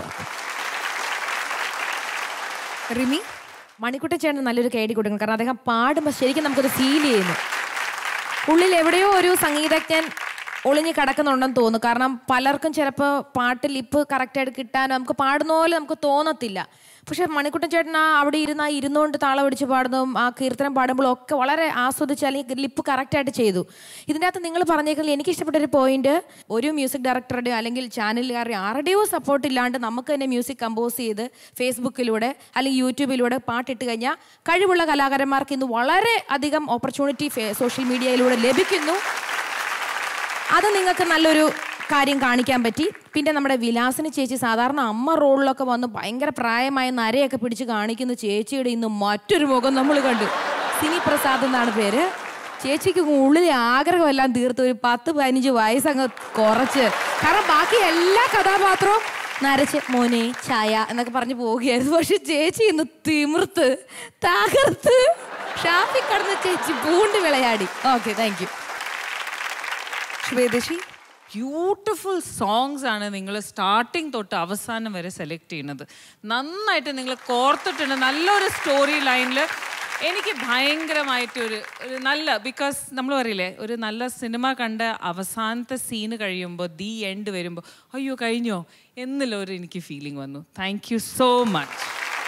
Rimi Manikuttan ചേട്ടൻ നല്ലൊരു കേടി കൊടുക്കണം കാരണം അദ്ദേഹം പാടുമ്പോൾ ശരിക്കും നമുക്കത് ഫീൽ ചെയ്യുന്നു ഉള്ളിൽ എവിടെയോ ഒരു സംഗീതജ്ഞൻ ഒളിഞ്ഞ് കിടക്കുന്നുണ്ടെന്ന് തോന്നുന്നു കാരണം പലർക്കും ചിലപ്പോൾ പാട്ട് ലിപ്പ് കറക്റ്റായിട്ട് കിട്ടാനോ നമുക്ക് പാടുന്ന പോലെ നമുക്ക് തോന്നത്തില്ല പക്ഷെ മണിക്കുട്ടൻ ചേട്ടൻ ആ അവിടെ ഇരുന്ന് ആ ഇരുന്നുകൊണ്ട് താളം പിടിച്ച് പാടുന്നതും ആ കീർത്തനം പാടുമ്പോഴും ഒക്കെ വളരെ ആസ്വദിച്ച് അല്ലെങ്കിൽ ലിപ്പ് കറക്റ്റായിട്ട് ചെയ്തു ഇതിൻ്റെ അകത്ത് നിങ്ങൾ പറഞ്ഞേക്കുന്നത് എനിക്ക് ഇഷ്ടപ്പെട്ട ഒരു പോയിന്റ് ഒരു മ്യൂസിക് ഡയറക്ടറുടെ അല്ലെങ്കിൽ ചാനലുകാരുടെ ആരുടെയോ സപ്പോർട്ട് ഇല്ലാണ്ട് നമുക്ക് തന്നെ മ്യൂസിക് കമ്പോസ് ചെയ്ത് ഫേസ്ബുക്കിലൂടെ അല്ലെങ്കിൽ യൂട്യൂബിലൂടെ പാട്ടിട്ട് കഴിഞ്ഞാൽ കഴിവുള്ള കലാകാരന്മാർക്ക് ഇന്ന് വളരെ അധികം ഓപ്പർച്യൂണിറ്റി സോഷ്യൽ മീഡിയയിലൂടെ ലഭിക്കുന്നു അത് നിങ്ങൾക്ക് നല്ലൊരു കാര്യം കാണിക്കാൻ പറ്റി പിന്നെ നമ്മുടെ വിലാസിനി ചേച്ചി സാധാരണ അമ്മ റോളിലൊക്കെ വന്ന് ഭയങ്കര പ്രായമായ നരയൊക്കെ പിടിച്ച് കാണിക്കുന്ന ചേച്ചിയുടെ ഇന്ന് മറ്റൊരു മുഖം നമ്മൾ കണ്ടു സിനി പ്രസാദ് എന്നാണ് പേര് ചേച്ചിക്ക് ഉള്ളിലെ ആഗ്രഹമെല്ലാം തീർത്ത് ഒരു പത്ത് പതിനഞ്ച് വയസ്സങ്ങ് കുറച്ച് കാരണം ബാക്കി എല്ലാ കഥാപാത്രവും നരച്ച് മോനെ ചായ എന്നൊക്കെ പറഞ്ഞു പോവുകയായിരുന്നു പക്ഷെ ചേച്ചി ഇന്ന് തിമിർത്ത് തകർത്ത് ഷാഫി കടന്ന് ചേച്ചി പൂണ്ട് വിളയാടി ഓക്കെ താങ്ക് യു ശ്വേതശി ബ്യൂട്ടിഫുൾ സോങ്സ് ആണ് നിങ്ങൾ സ്റ്റാർട്ടിങ് തൊട്ട് അവസാനം വരെ സെലക്ട് ചെയ്യുന്നത് നന്നായിട്ട് നിങ്ങൾ കോർത്തിട്ടുണ്ട് നല്ലൊരു സ്റ്റോറി ലൈനിൽ എനിക്ക് ഭയങ്കരമായിട്ട് ഒരു ഒരു നല്ല ബിക്കോസ് നമ്മൾ പറയില്ലേ ഒരു നല്ല സിനിമ കണ്ട അവസാനത്തെ സീന് കഴിയുമ്പോൾ ദി എൻഡ് വരുമ്പോൾ അയ്യോ കഴിഞ്ഞോ എന്നുള്ള ഒരു എനിക്ക് ഫീലിംഗ് വന്നു താങ്ക് യു സോ മച്ച്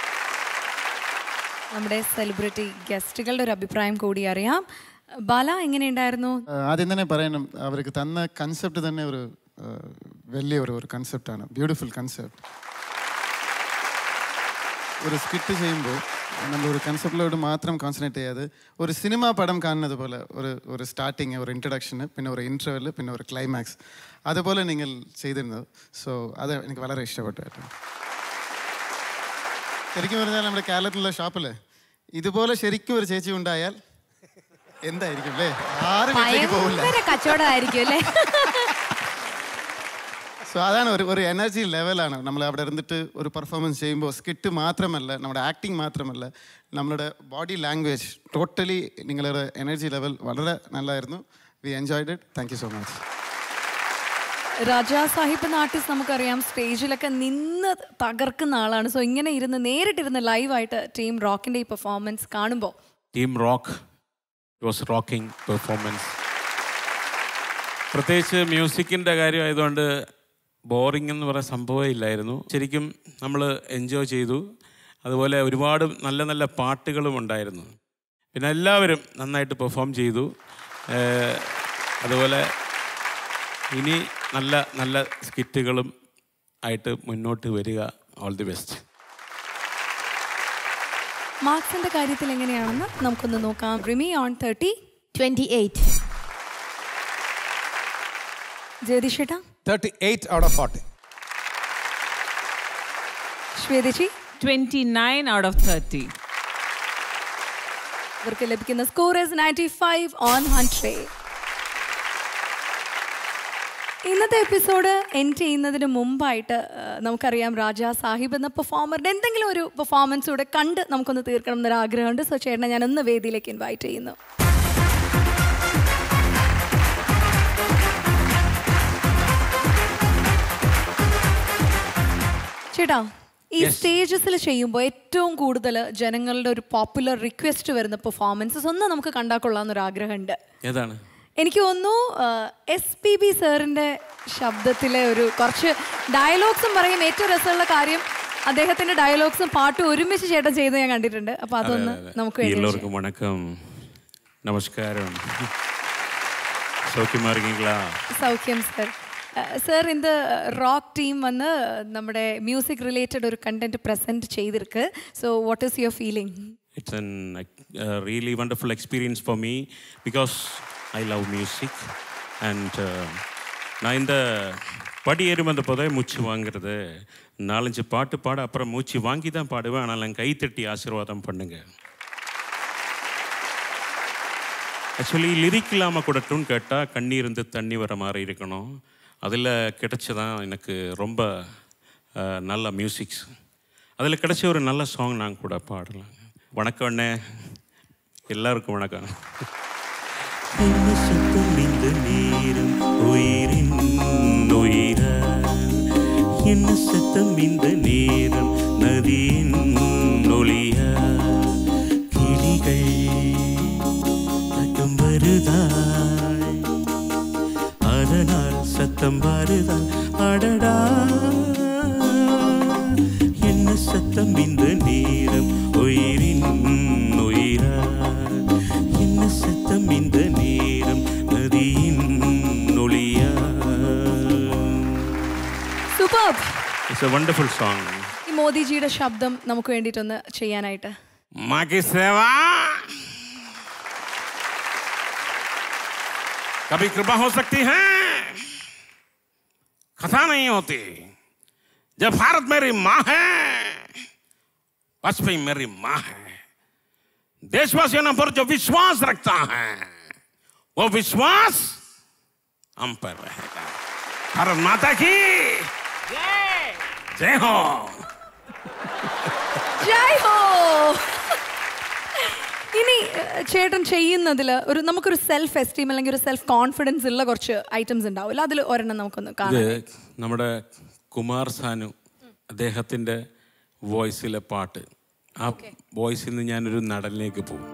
നമ്മുടെ സെലിബ്രിറ്റി ഗസ്റ്റുകളുടെ ഒരു അഭിപ്രായം കൂടി അറിയാം ബാല എങ്ങനെയുണ്ടായിരുന്നു ആദ്യം തന്നെ പറയണം അവർക്ക് തന്ന കൺസെപ്റ്റ് തന്നെ ഒരു ആ, വലിയ ഒരു ഒരു കൺസെപ്റ്റാണ് ബ്യൂട്ടിഫുൾ കൺസെപ്റ്റ് ഒരു സ്കിറ്റ് ചെയ്യുമ്പോൾ നമ്മൾ ഒരു കൺസെപ്റ്റിലോട് മാത്രം കോൺസെൻട്രേറ്റ് ചെയ്യാതെ ഒരു സിനിമ പടം കാണുന്നത് പോലെ ഒരു ഒരു സ്റ്റാർട്ടിങ് ഒരു ഇൻട്രഡക്ഷന് പിന്നെ ഒരു ഇൻട്രവല് പിന്നെ ഒരു ക്ലൈമാക്സ് അതുപോലെ നിങ്ങൾ ചെയ്തിരുന്നത് സോ അത് എനിക്ക് വളരെ ഇഷ്ടപ്പെട്ടു കേട്ടോ ശരിക്കും പറഞ്ഞാൽ നമ്മുടെ കേരളത്തിലുള്ള ഷോപ്പിൽ ഇതുപോലെ ശരിക്കും ഒരു ചേച്ചി ഉണ്ടായാൽ എന്തായിരിക്കും അല്ലേ ആരും വീട്ടിലേക്ക് പോകില്ല ഭയങ്കര കച്ചവടമായിരിക്കും അല്ലേ സോ അതാണ് ഒരു ഒരു എനർജി ലെവലാണ് നമ്മൾ അവിടെ ഇരുന്നിട്ട് ഒരു പെർഫോമൻസ് ചെയ്യുമ്പോൾ സ്കിറ്റ് മാത്രമല്ല നമ്മുടെ ആക്ടിങ് മാത്രമല്ല നമ്മളുടെ ബോഡി ലാംഗ്വേജ് ടോട്ടലി നിങ്ങളുടെ എനർജി ലെവൽ വളരെ നല്ലതായിരുന്നു we enjoyed it thank you so much Raja Sahib എന്ന ആർട്ടിസ്റ്റ് നമുക്കറിയാം സ്റ്റേജിലൊക്കെ നിന്ന് തകർക്കുന്ന ആളാണ് സോ ഇങ്ങനെ ഇരുന്ന് നേരിട്ടിരുന്ന് ലൈവായിട്ട് ടീം റോക്കിന്റെ ഈ പെർഫോമൻസ് കാണുമ്പോൾ team rock was rocking performance പ്രത്യേകിച്ച് മ്യൂസിക്കിൻ്റെ കാര്യമായതുകൊണ്ട് ബോറിംഗ് എന്ന് പറയുന്ന സംഭവമേ ഇല്ലായിരുന്നു ശരിക്കും നമ്മൾ എൻജോയ് ചെയ്തു അതുപോലെ ഒരുപാട് നല്ല നല്ല പാട്ടുകളും ഉണ്ടായിരുന്നു പിന്നെ എല്ലാവരും നന്നായിട്ട് പെർഫോം ചെയ്തു ഏഹ് അതുപോലെ ഇനി നല്ല നല്ല സ്കിറ്റുകളും ആയിട്ട് മുന്നോട്ട് വരിക ഓൾ ദി ബെസ്റ്റ് മാർക്സിന്റെ കാര്യത്തിൽ എങ്ങനെയാണെന്ന് നമുക്കൊന്ന് നോക്കാം Rimi on thirty twenty eight ജയതിഷേട്ടാ thirty eight out of forty ശ്വേതജി twenty nine out of thirty ഇവർക്ക് ലഭിക്കുന്ന score is ninety five on hundred ഇന്നത്തെ എപ്പിസോഡ് എൻഡ് ചെയ്യുന്നതിന് മുമ്പായിട്ട് ആ, നമുക്കറിയാം രാജാ സാഹിബ് എന്ന പെർഫോമറിന്റെ എന്തെങ്കിലും ഒരു പെർഫോമൻസ് കൂടെ കണ്ട് നമുക്കൊന്ന് തീർക്കണം എന്നൊരു ആഗ്രഹമുണ്ട് സോ ചേട്ടനെ ഞാൻ ഒന്ന് വേദിയിലേക്ക് ഇൻവൈറ്റ് ചെയ്യുന്നു ചേട്ടാ ഈ സ്റ്റേജസിൽ ചെയ്യുമ്പോൾ ഏറ്റവും കൂടുതൽ ജനങ്ങളുടെ ഒരു പോപ്പുലർ റിക്വസ്റ്റ് വരുന്ന പെർഫോമൻസസ് ഒന്ന് നമുക്ക് കണ്ടാൽ കൊള്ളാമെന്നൊരു ആഗ്രഹമുണ്ട് ഏതാണ് എനിക്ക് തോന്നുന്നു എസ് പി ബി സാറിൻ്റെ ശബ്ദത്തിലെ ഒരു കുറച്ച് ഡയലോഗ്സും പറയും ഏറ്റവും രസമുള്ള കാര്യം അദ്ദേഹത്തിന്റെ ഡയലോഗ്സും പാട്ടും ഒരുമിച്ച് ചേട്ടൻ ചെയ്ത് ഞാൻ കണ്ടിട്ടുണ്ട് അപ്പൊ അതൊന്ന് നമുക്ക് വേണ്ടി எல்லோருக்கும் வணக்கம் நமஸ்காரம் சௌக்கியமா இருக்கீங்களா സൗഖ്യം സർ സർ இந்த റോക്ക് ടീം വന്ന് നമ്മുടെ മ്യൂസിക് റിലേറ്റഡ് ഒരു കണ്ടന്റ് പ്രസന്റ് ചെയ്തിருக்கு so what is your feeling It's an uh, really wonderful experience for me because I love music and uh, நான் இந்த படி ஏறும் அந்த போதே மூச்சு வாங்குறது நாலஞ்சு பாட்டு பாட அப்புறம் மூச்சு வாங்கி தான் பாடுவேன் ஆனால் நான் கைத்தட்டி ஆசீர்வாதம் பண்ணுங்க ஆக்சுவலி லிரிக் இல்லாமல் கூட டூன் கேட்டால் கண்ணீர் இருந்து தண்ணி வர மாதிரி இருக்கணும் அதில் கிடைச்சதான் எனக்கு ரொம்ப அஹ், நல்ல மியூசிக்ஸ் அதில் கிடைச்ச ஒரு நல்ல சாங் நான் கூட பாடலாம் வணக்கம் அண்ணே எல்லாருக்கும் வணக்கம் என்ன சத்தம் இந்த நேரம் உயிரின் உயிர என்ன சத்தம் இந்த நேரம் நதியின் ஒளிய கிளிகள் சத்தம் வருதாய் அதனால் சத்தம் வருதாய் அடடா என்ன சத்தம் இந்த நேரம் உயிரின் உயிரா என்ன சத்தம் இந்த நேரம் நதியின் ஒளியா super it's a wonderful song ഈ മോദിജിയുടെ ശബ്ദം നമുക്ക് വേണ്ടിയിട്ടൊന്ന് ചെയ്യാനായിട്ട് माँ की सेवा कभी कृपा हो सकती है कथा नहीं होती जब भारत मेरी माँ है वाजपेयी मेरी माँ है देशवासियों ने पर जो विश्वास रखता है वो विश्वास हम पर रहेगा भारत माता की जय हो ജയ് ഹോ ഇനി ഏഹ്, ചേട്ടൻ ചെയ്യുന്നതിൽ ഒരു നമുക്കൊരു സെൽഫ് എസ്റ്റീം അല്ലെങ്കിൽ ഒരു സെൽഫ് കോൺഫിഡൻസ് ഉള്ള കുറച്ച് ഐറ്റംസ് ഉണ്ടാവില്ല അതിൽ ഒരെണ്ണം നമുക്കൊന്ന് ഇത് കാണാം നമ്മുടെ കുമാർ സാനു അദ്ദേഹത്തിൻ്റെ വോയിസിലെ പാട്ട് ആ വോയിസിൽ നിന്ന് ഞാനൊരു നടനിലേക്ക് പോകും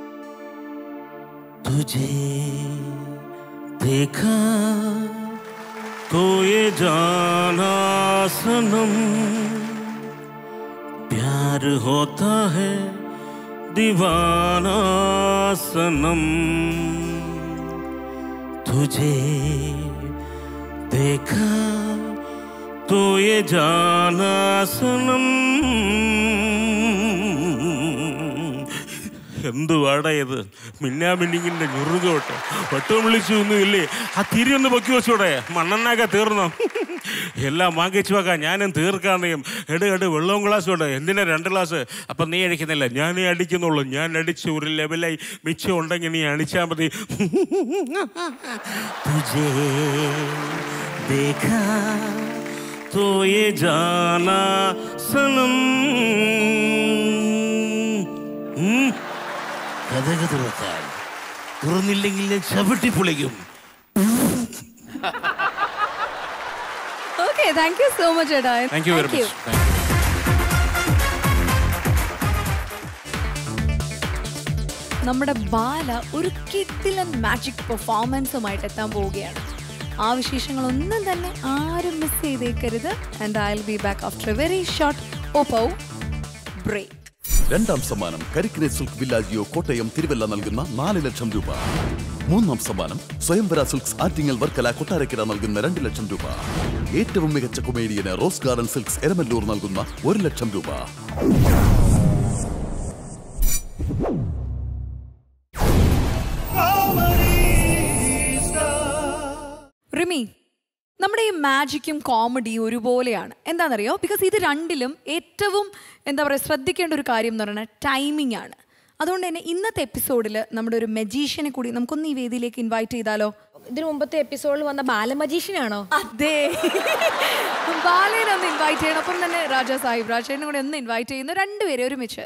तुझे देखा तो ये जाना सनम प्यार होता है दीवाना सनम तुझे देखा तो ये जाना सनम എന്ത് വാടാ ഇത് മിന്നാ മിന്നിങ്ങിന്റെ ഞുറുകോട്ട് വട്ടം വിളിച്ചു ഒന്നും ഇല്ലേ ആ തിരി ഒന്ന് പൊക്കി വെച്ചോടെ മണ്ണെണ്ണാക്ക തീർന്നോ എല്ലാം വാങ്ങിച്ചു വെക്കാം ഞാനും തീർക്കാന്നെയും എട് എട് വെള്ളവും ഗ്ലാസ്സോടെ എന്തിനാ രണ്ട് ഗ്ലാസ് അപ്പം നീ അടിക്കുന്നില്ല ഞാനേ അടിക്കുന്നുള്ളൂ ഞാൻ അടിച്ച് ഒരു ലെവലായി മിച്ചം ഉണ്ടെങ്കിൽ നീ അടിച്ചാൽ മതി തുझे देखा तो ये जाना सनम ഉം. കഥക് തുറക്കാൻ തുറന്നില്ലെങ്കിൽ ഞാൻ ചവിട്ടി പൊളിക്കും okay thank you so much ചേട്ടാ താങ്ക് യു വെരി മച്ച് നമ്മുടെ ബാല ഒരു കിഡിലൻ മാജിക് പെർഫോമൻസുമായിട്ട് എത്താൻ പോവുകയാണ് ആ വിശേഷങ്ങളൊന്നും തന്നെ ആരും മിസ് ചെയ്തേക്കരുത് and I will be back after a very short Oppo break രണ്ടാം സമ്മാനം കരിക്കിനെ സിൽക്ക് വില്ലാജിയോ കോട്ടയം തിരുവല്ല നൽകുന്ന നാല് ലക്ഷം രൂപ മൂന്നാം സമ്മാനം സ്വയംവര സിൽക്സ് ആറ്റിങ്ങൽ വർക്കല കൊട്ടാരക്കര നൽകുന്ന രണ്ട് ലക്ഷം രൂപ ഏറ്റവും മികച്ച കൊമേഡിയന് റോസ് ഗാർഡൻ സിൽക്സ് എരമല്ലൂർ നൽകുന്ന ഒരു ലക്ഷം രൂപ റിമി നമ്മുടെ ഈ മാജിക്കും കോമഡിയും ഒരുപോലെയാണ് എന്താണെന്നറിയോ ബിക്കോസ് ഇത് രണ്ടിലും ഏറ്റവും എന്താ പറയുക ശ്രദ്ധിക്കേണ്ട ഒരു കാര്യം എന്ന് പറയുന്നത് ടൈമിംഗ് ആണ് അതുകൊണ്ട് തന്നെ ഇന്നത്തെ എപ്പിസോഡിൽ നമ്മുടെ ഒരു മെജീഷ്യനെ കൂടി നമുക്കൊന്ന് ഈ വേദിയിലേക്ക് ഇൻവൈറ്റ് ചെയ്താലോ ഇതിനു മുമ്പത്തെ എപ്പിസോഡിൽ വന്ന ബാലമജീഷ്യനാണോ അതെ ബാലേനെ ഒന്ന് ഇൻവൈറ്റ് ചെയ്യണം ഒപ്പം തന്നെ രാജാ സാഹിബ് രാജേനെ കൂടെ ഒന്ന് ഇൻവൈറ്റ് ചെയ്യുന്നു രണ്ടുപേരെ ഒരുമിച്ച്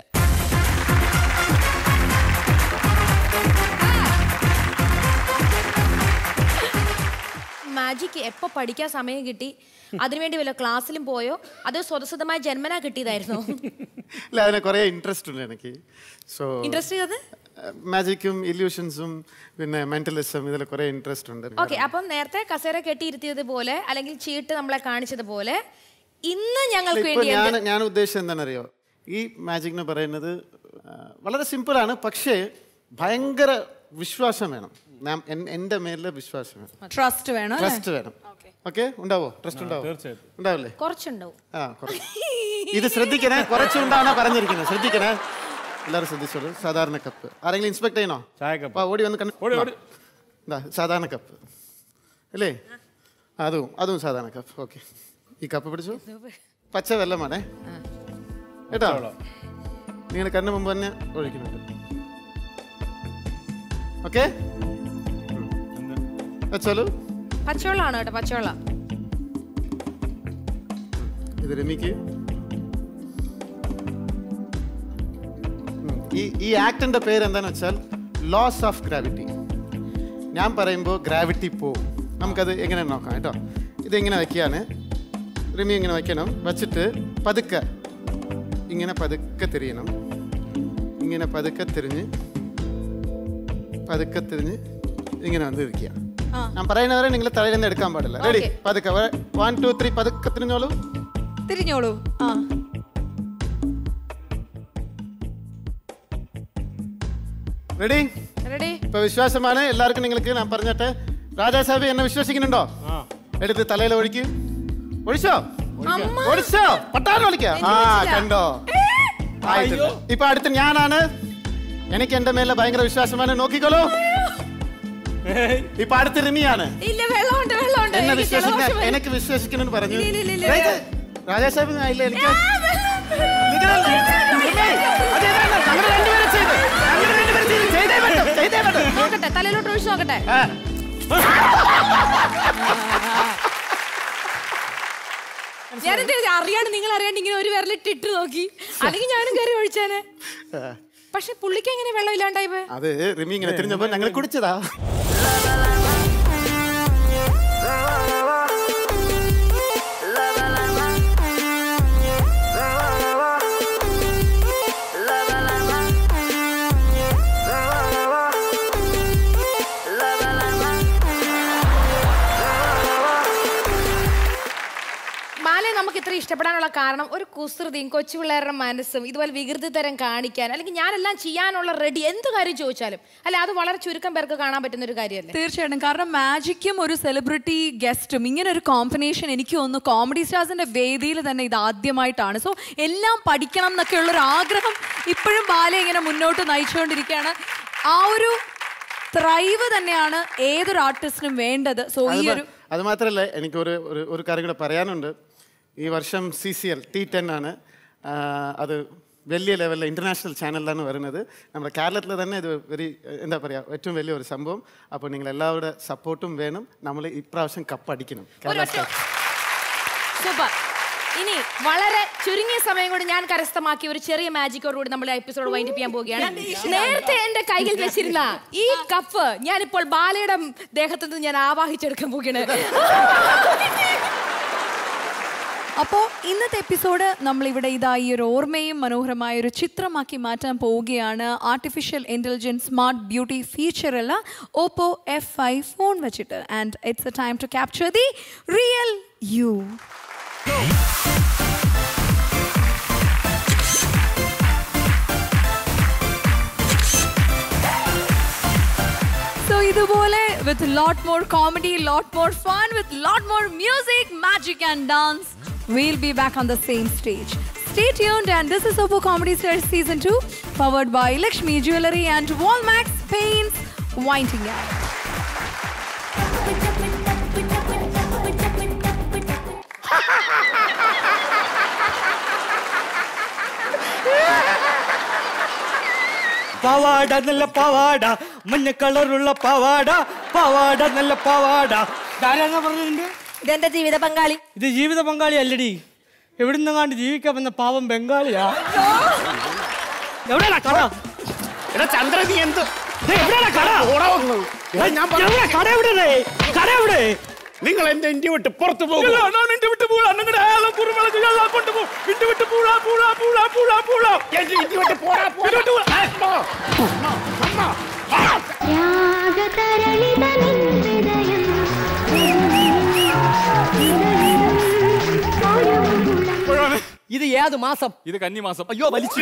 മാജിക്ക് എപ്പോ പഠിക്കാൻ സമയം കിട്ടി അതിനുവേണ്ടി വല്ല ക്ലാസ്സിലും പോയോ അത് സ്വതസിദ്ധമായ ജന്മനാ കിട്ടിയതായിരുന്നു ഇല്ല അതിനെ കുറേ ഇൻട്രസ്റ്റ് ഉണ്ട് എനിക്ക് സോ ഇൻട്രസ്റ്റ് ചെയ്തത് മാജിക്കും ഇല്യൂഷൻസും പിന്നെ മെന്റലിസം ഇതിൽ കുറേ ഇൻട്രസ്റ്റ് ഉണ്ട് ഓക്കെ അപ്പം നേരത്തെ കസേര കെട്ടിയിരുത്തിയത് പോലെ അല്ലെങ്കിൽ ചീട്ട് നമ്മളെ കാണിച്ചത് പോലെ ഇന്ന് ഞങ്ങൾക്ക് ഇപ്പൊ വേണ്ടി ഞാൻ എന്ത്- ഞാൻ ഉദ്ദേശിച്ചത് എന്താണെന്നറിയോ ഈ മാജിക് എന്ന് പറയുന്നത് ആ, വളരെ സിമ്പിളാണ് പക്ഷേ ഭയങ്കര വിശ്വാസം വേണം ഞാൻ എൻ- എൻ്റെ മേലിലെ വിശ്വാസം വേണം ട്രസ്റ്റ് വേണം അല്ലേ? ട്രസ്റ്റ് വേണം ഓക്കെ ഉണ്ടാവോ ട്രസ്റ്റ് ഉണ്ടാവോ തീർച്ചയായിട്ടും. ഉണ്ടാവില്ലേ കുറച്ചുണ്ടാവും ആ കുറച്ച് ഇത് ശ്രദ്ധിക്കണേ കുറച്ചുണ്ടാണ് പറഞ്ഞിരിക്കുന്നത് ശ്രദ്ധിക്കണേ എല്ലാവരും ശ്രദ്ധിച്ചോളൂ സാധാരണ കപ്പ് ആരെങ്കിലും ഇൻസ്പെക്ട് ചെയ്യണോ ചായ കപ്പ് ആ, ഓടി വന്ന് കണ്ട് ഓടി, ഓടി. ഇതാ സാധാരണ കപ്പ് അല്ലേ അതും അതും സാധാരണ കപ്പ് ഓക്കെ ഈ കപ്പ് പിടിച്ചു പച്ച വെള്ളമാണേ കേട്ടോ നിങ്ങളുടെ കണ്ണ് മുമ്പ് തന്നെ ഒഴിക്കുന്നുണ്ട് ഓക്കെ വെച്ചോളൂ പച്ചവെള്ളമാണ് കേട്ടോ പച്ചവെള്ളം ഇത് രമിക്ക് ഉം. ഈ ഈ ആക്ടിന്റെ പേര് എന്താന്ന് വെച്ചാൽ ലോസ് ഓഫ് ഗ്രാവിറ്റി ഞാൻ പറയുമ്പോൾ ഗ്രാവിറ്റി പോവും നമുക്കത് എങ്ങനെ നോക്കാം കേട്ടോ ഇതെങ്ങനെ വയ്ക്കുകയാണ് റിമി ഇങ്ങനെ വയ്ക്കണം വച്ചിട്ട് പതുക്കെ ഇങ്ങനെ പതുക്കെ തിരിയണം ഇങ്ങനെ പതുക്കെ തിരിഞ്ഞ് പതുക്കെ തിരിഞ്ഞ് ഇങ്ങനെ വന്ന് ഇരിക്കുക ഞാൻ പറയുന്നവരെ നിങ്ങൾ തലയിൽ നിന്ന് എടുക്കാൻ പാടില്ല റെഡി പതുക്കെ വൺ ടു ത്രീ പതുക്കെ തിരിഞ്ഞോളൂ തിരിഞ്ഞോളൂ ആ റെഡി റെഡി ഇപ്പൊ വിശ്വാസമാണ് എല്ലാവർക്കും നിങ്ങൾക്ക് ഞാൻ പറഞ്ഞിട്ട് രാജാ സാഹിബ് എന്നെ വിശ്വസിക്കുന്നുണ്ടോ എടുത്ത് തലയിൽ ഒഴിക്ക് ഒഴിച്ചോ ഒഴിച്ചോ പട്ടാരം ഒളിക്ക ആ കണ്ടോ ആയിട്ടില്ല. ഇപ്പൊ അടുത്ത് ഞാനാണ് എനിക്ക് എന്റെ മേലെ ഭയങ്കര വിശ്വാസമാണ് നോക്കിക്കോളൂ ഇപ്പൊ അടുത്ത് റിമിയാണ് ഇല്ല വെള്ളമുണ്ട് വെള്ളമുണ്ട് എന്നെ എനിക്ക് വിശ്വസിക്കാൻ ജലദോഷം വരും. എനിക്ക് വിശ്വസിക്കണമെന്ന് പറഞ്ഞു ഇല്ല, ഇല്ല, ഇല്ല, ഏയ്, രാജാ സാഹിബ് ഇല്ല എനിക്ക് നിങ്ങളല്ല. റിമി, അതേതാണ്. ഞങ്ങൾ രണ്ടുപേരും ചെയ്ത്. ഞങ്ങൾ രണ്ടുപേരും ചെയ്ത്. ചെയ്തേ പറ്റും, ചെയ്തേ പറ്റും. നോക്കട്ടെ തലയിലോട്ട് ഒഴിച്ചു നോക്കട്ടെ ഞാനെന്ത് ചെയ്തു? അറിയാണ്ട് നിങ്ങൾ അറിയാണ്ട് ഇങ്ങനെ ഒരു വിരലിട്ട് ഇട്ട് നോക്കി അല്ലെങ്കിൽ ഞാനും കയറി ഒഴിച്ചാനെ പക്ഷെ പുള്ളിക്ക് എങ്ങനെ വെള്ളം ഇല്ലാണ്ടായിപ്പോ അത് റിമി ഇങ്ങനെ തിരിഞ്ഞപ്പോ ഞങ്ങൾ കുടിച്ചതാ മാലെ നമുക്ക് ഇത്ര വളരെ ഇഷ്ടപ്പെടാനുള്ള കാരണം ഒരു കുസൃതിയും കൊച്ചു പിള്ളേരുടെ മനസ്സും ഇതുപോലെ വികൃതി തരം കാണിക്കാൻ അല്ലെങ്കിൽ ഞാനെല്ലാം ചെയ്യാനുള്ള റെഡി എന്ത് കാര്യം ചോദിച്ചാലും അല്ല അത് വളരെ ചുരുക്കം പേർക്ക് കാണാൻ പറ്റുന്ന ഒരു കാര്യമല്ലേ തീർച്ചയായിട്ടും കാരണം മാജിക്കും ഒരു സെലിബ്രിറ്റി ഗസ്റ്റും ഇങ്ങനെ ഒരു കോമ്പിനേഷൻ എനിക്ക് തോന്നുന്നു കോമഡി സ്റ്റാർസിന്റെ വേദിയിൽ തന്നെ ഇത് ആദ്യമായിട്ടാണ് സോ എല്ലാം പഠിക്കണം എന്നൊക്കെ ഉള്ളൊരു ആഗ്രഹം ഇപ്പോഴും ബാല ഇങ്ങനെ മുന്നോട്ട് നയിച്ചുകൊണ്ടിരിക്കുകയാണ് ആ ഒരു ത്രൈവ് തന്നെയാണ് ഏതൊരു ആർട്ടിസ്റ്റിനും വേണ്ടത് സോ ഈ അത് ഒരു മാ- അത് മാത്രമല്ല എനിക്കൊരു ഒരു ഒരു കാര്യം കൂടെ പറയാനുണ്ട് ഈ വർഷം C C L T ten ആണ് ആ, അത് വലിയ ലെവലിൽ ഇൻ്റർനാഷണൽ ചാനലിലാണ് വരുന്നത് നമ്മുടെ കേരളത്തിൽ തന്നെ ഇത് വെരി എന്താ പറയുക ഏറ്റവും വലിയ ഒരു സംഭവം അപ്പോൾ നിങ്ങൾ എല്ലാവരുടെ സപ്പോർട്ടും വേണം നമ്മൾ ഇപ്രാവശ്യം കപ്പ് അടിക്കണം കേരള സ്റ്റാർസ് സൂപ്പർ ഇനി വളരെ ചുരുങ്ങിയ സമയം കൊണ്ട് ഞാൻ കരസ്ഥമാക്കിയ ഒരു ചെറിയ മാജിക്കോടുകൂടി നമ്മൾ എപ്പിസോഡ് വൈൻഡ് ചെയ്യാൻ പോവുകയാണ് നേരത്തെ എന്റെ കയ്യിൽ വെച്ചിരുന്ന ഈ കപ്പ് ഞാനിപ്പോൾ ബാലയുടെ ദേഹത്തു നിന്ന് ഞാൻ ആവാഹിച്ചെടുക്കാൻ പോവുകയാണ് അപ്പോൾ ഇന്നത്തെ എപ്പിസോഡ് നമ്മളിവിടെ ഇതാ ഈ ഒരു ഓർമ്മയും മനോഹരമായ ഒരു ചിത്രമാക്കി മാറ്റാൻ പോവുകയാണ് ആർട്ടിഫിഷ്യൽ ഇൻ്റലിജൻസ് സ്മാർട്ട് ബ്യൂട്ടി ഫീച്ചറുള്ള ഓപ്പോ എഫ് ഫൈവ് ഫോൺ വെച്ചിട്ട് and it's a time to capture the real you So ഇതുപോലെ with lot more comedy, lot more fun, with lot more music, magic and dance, we'll be back on the same stage. Stay tuned and this is Oppo Comedy Stars Season 2 powered by Lakshmi Jewelry and Walmax Paints Winding Up. പാവാട നല്ല പാവാട മഞ്ഞ കളറുള്ള പാവാട പാവാട നല്ല പാവാട ധാരാളം പറഞ്ഞതിന്റെ ഇതെന്റെ ജീവിത പങ്കാളി ഇത് ജീവിത പങ്കാളി അല്ലടി എവിടുന്നെങ്ങാണ്ട് ജീവിക്കാൻ വന്ന പാവം ബംഗാളിയാ എവിടെയാ കട എടാ ചന്ദ്ര നീ എന്ത് ദേ, എവിടെയാടാ കട എടാ, ഞാൻ പറ- എവിടെയാ കട എവിടെ കട എവിടെ നിങ്ങൾ എന്റെ ഇന്ത്യ വിട്ട് പുറത്തു പോകും ഇല്ല, ഞാൻ ഇന്ത്യ വിട്ട് പോകാ. നിങ്ങളുടെ അയാളെ കുറുമുളക് ഞാൻ കൊണ്ടുപോകും. ഇന്ത്യ വിട്ട് പോകാ, പോകാ, പോകാ, പോകാ, പോകാ. എന്റെ ഇന്ത്യ വിട്ട് പോടാ ഇന്ത്യ വിട്ട് പോകാ. ഇത് ഏത് മാസം ഇത് കന്നിമാസം അയ്യോ വലിച്ചു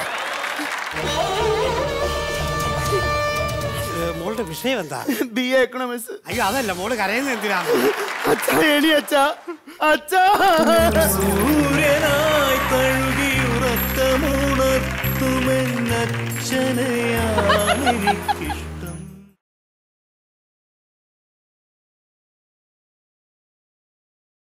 മോളുടെ വിഷയം എന്താ ബി എ എക്കണോമിക്സ് അയ്യോ അതല്ല മോള് കരയുന്നത് എന്തിനാണ് അച്ഛാ എടി അച്ഛാ അച്ഛാ സൂര്യനായി തഴുകിയുറക്കമുണർത്തുമെന്നച്ഛനെയാണെനിക്കിഷ്ടം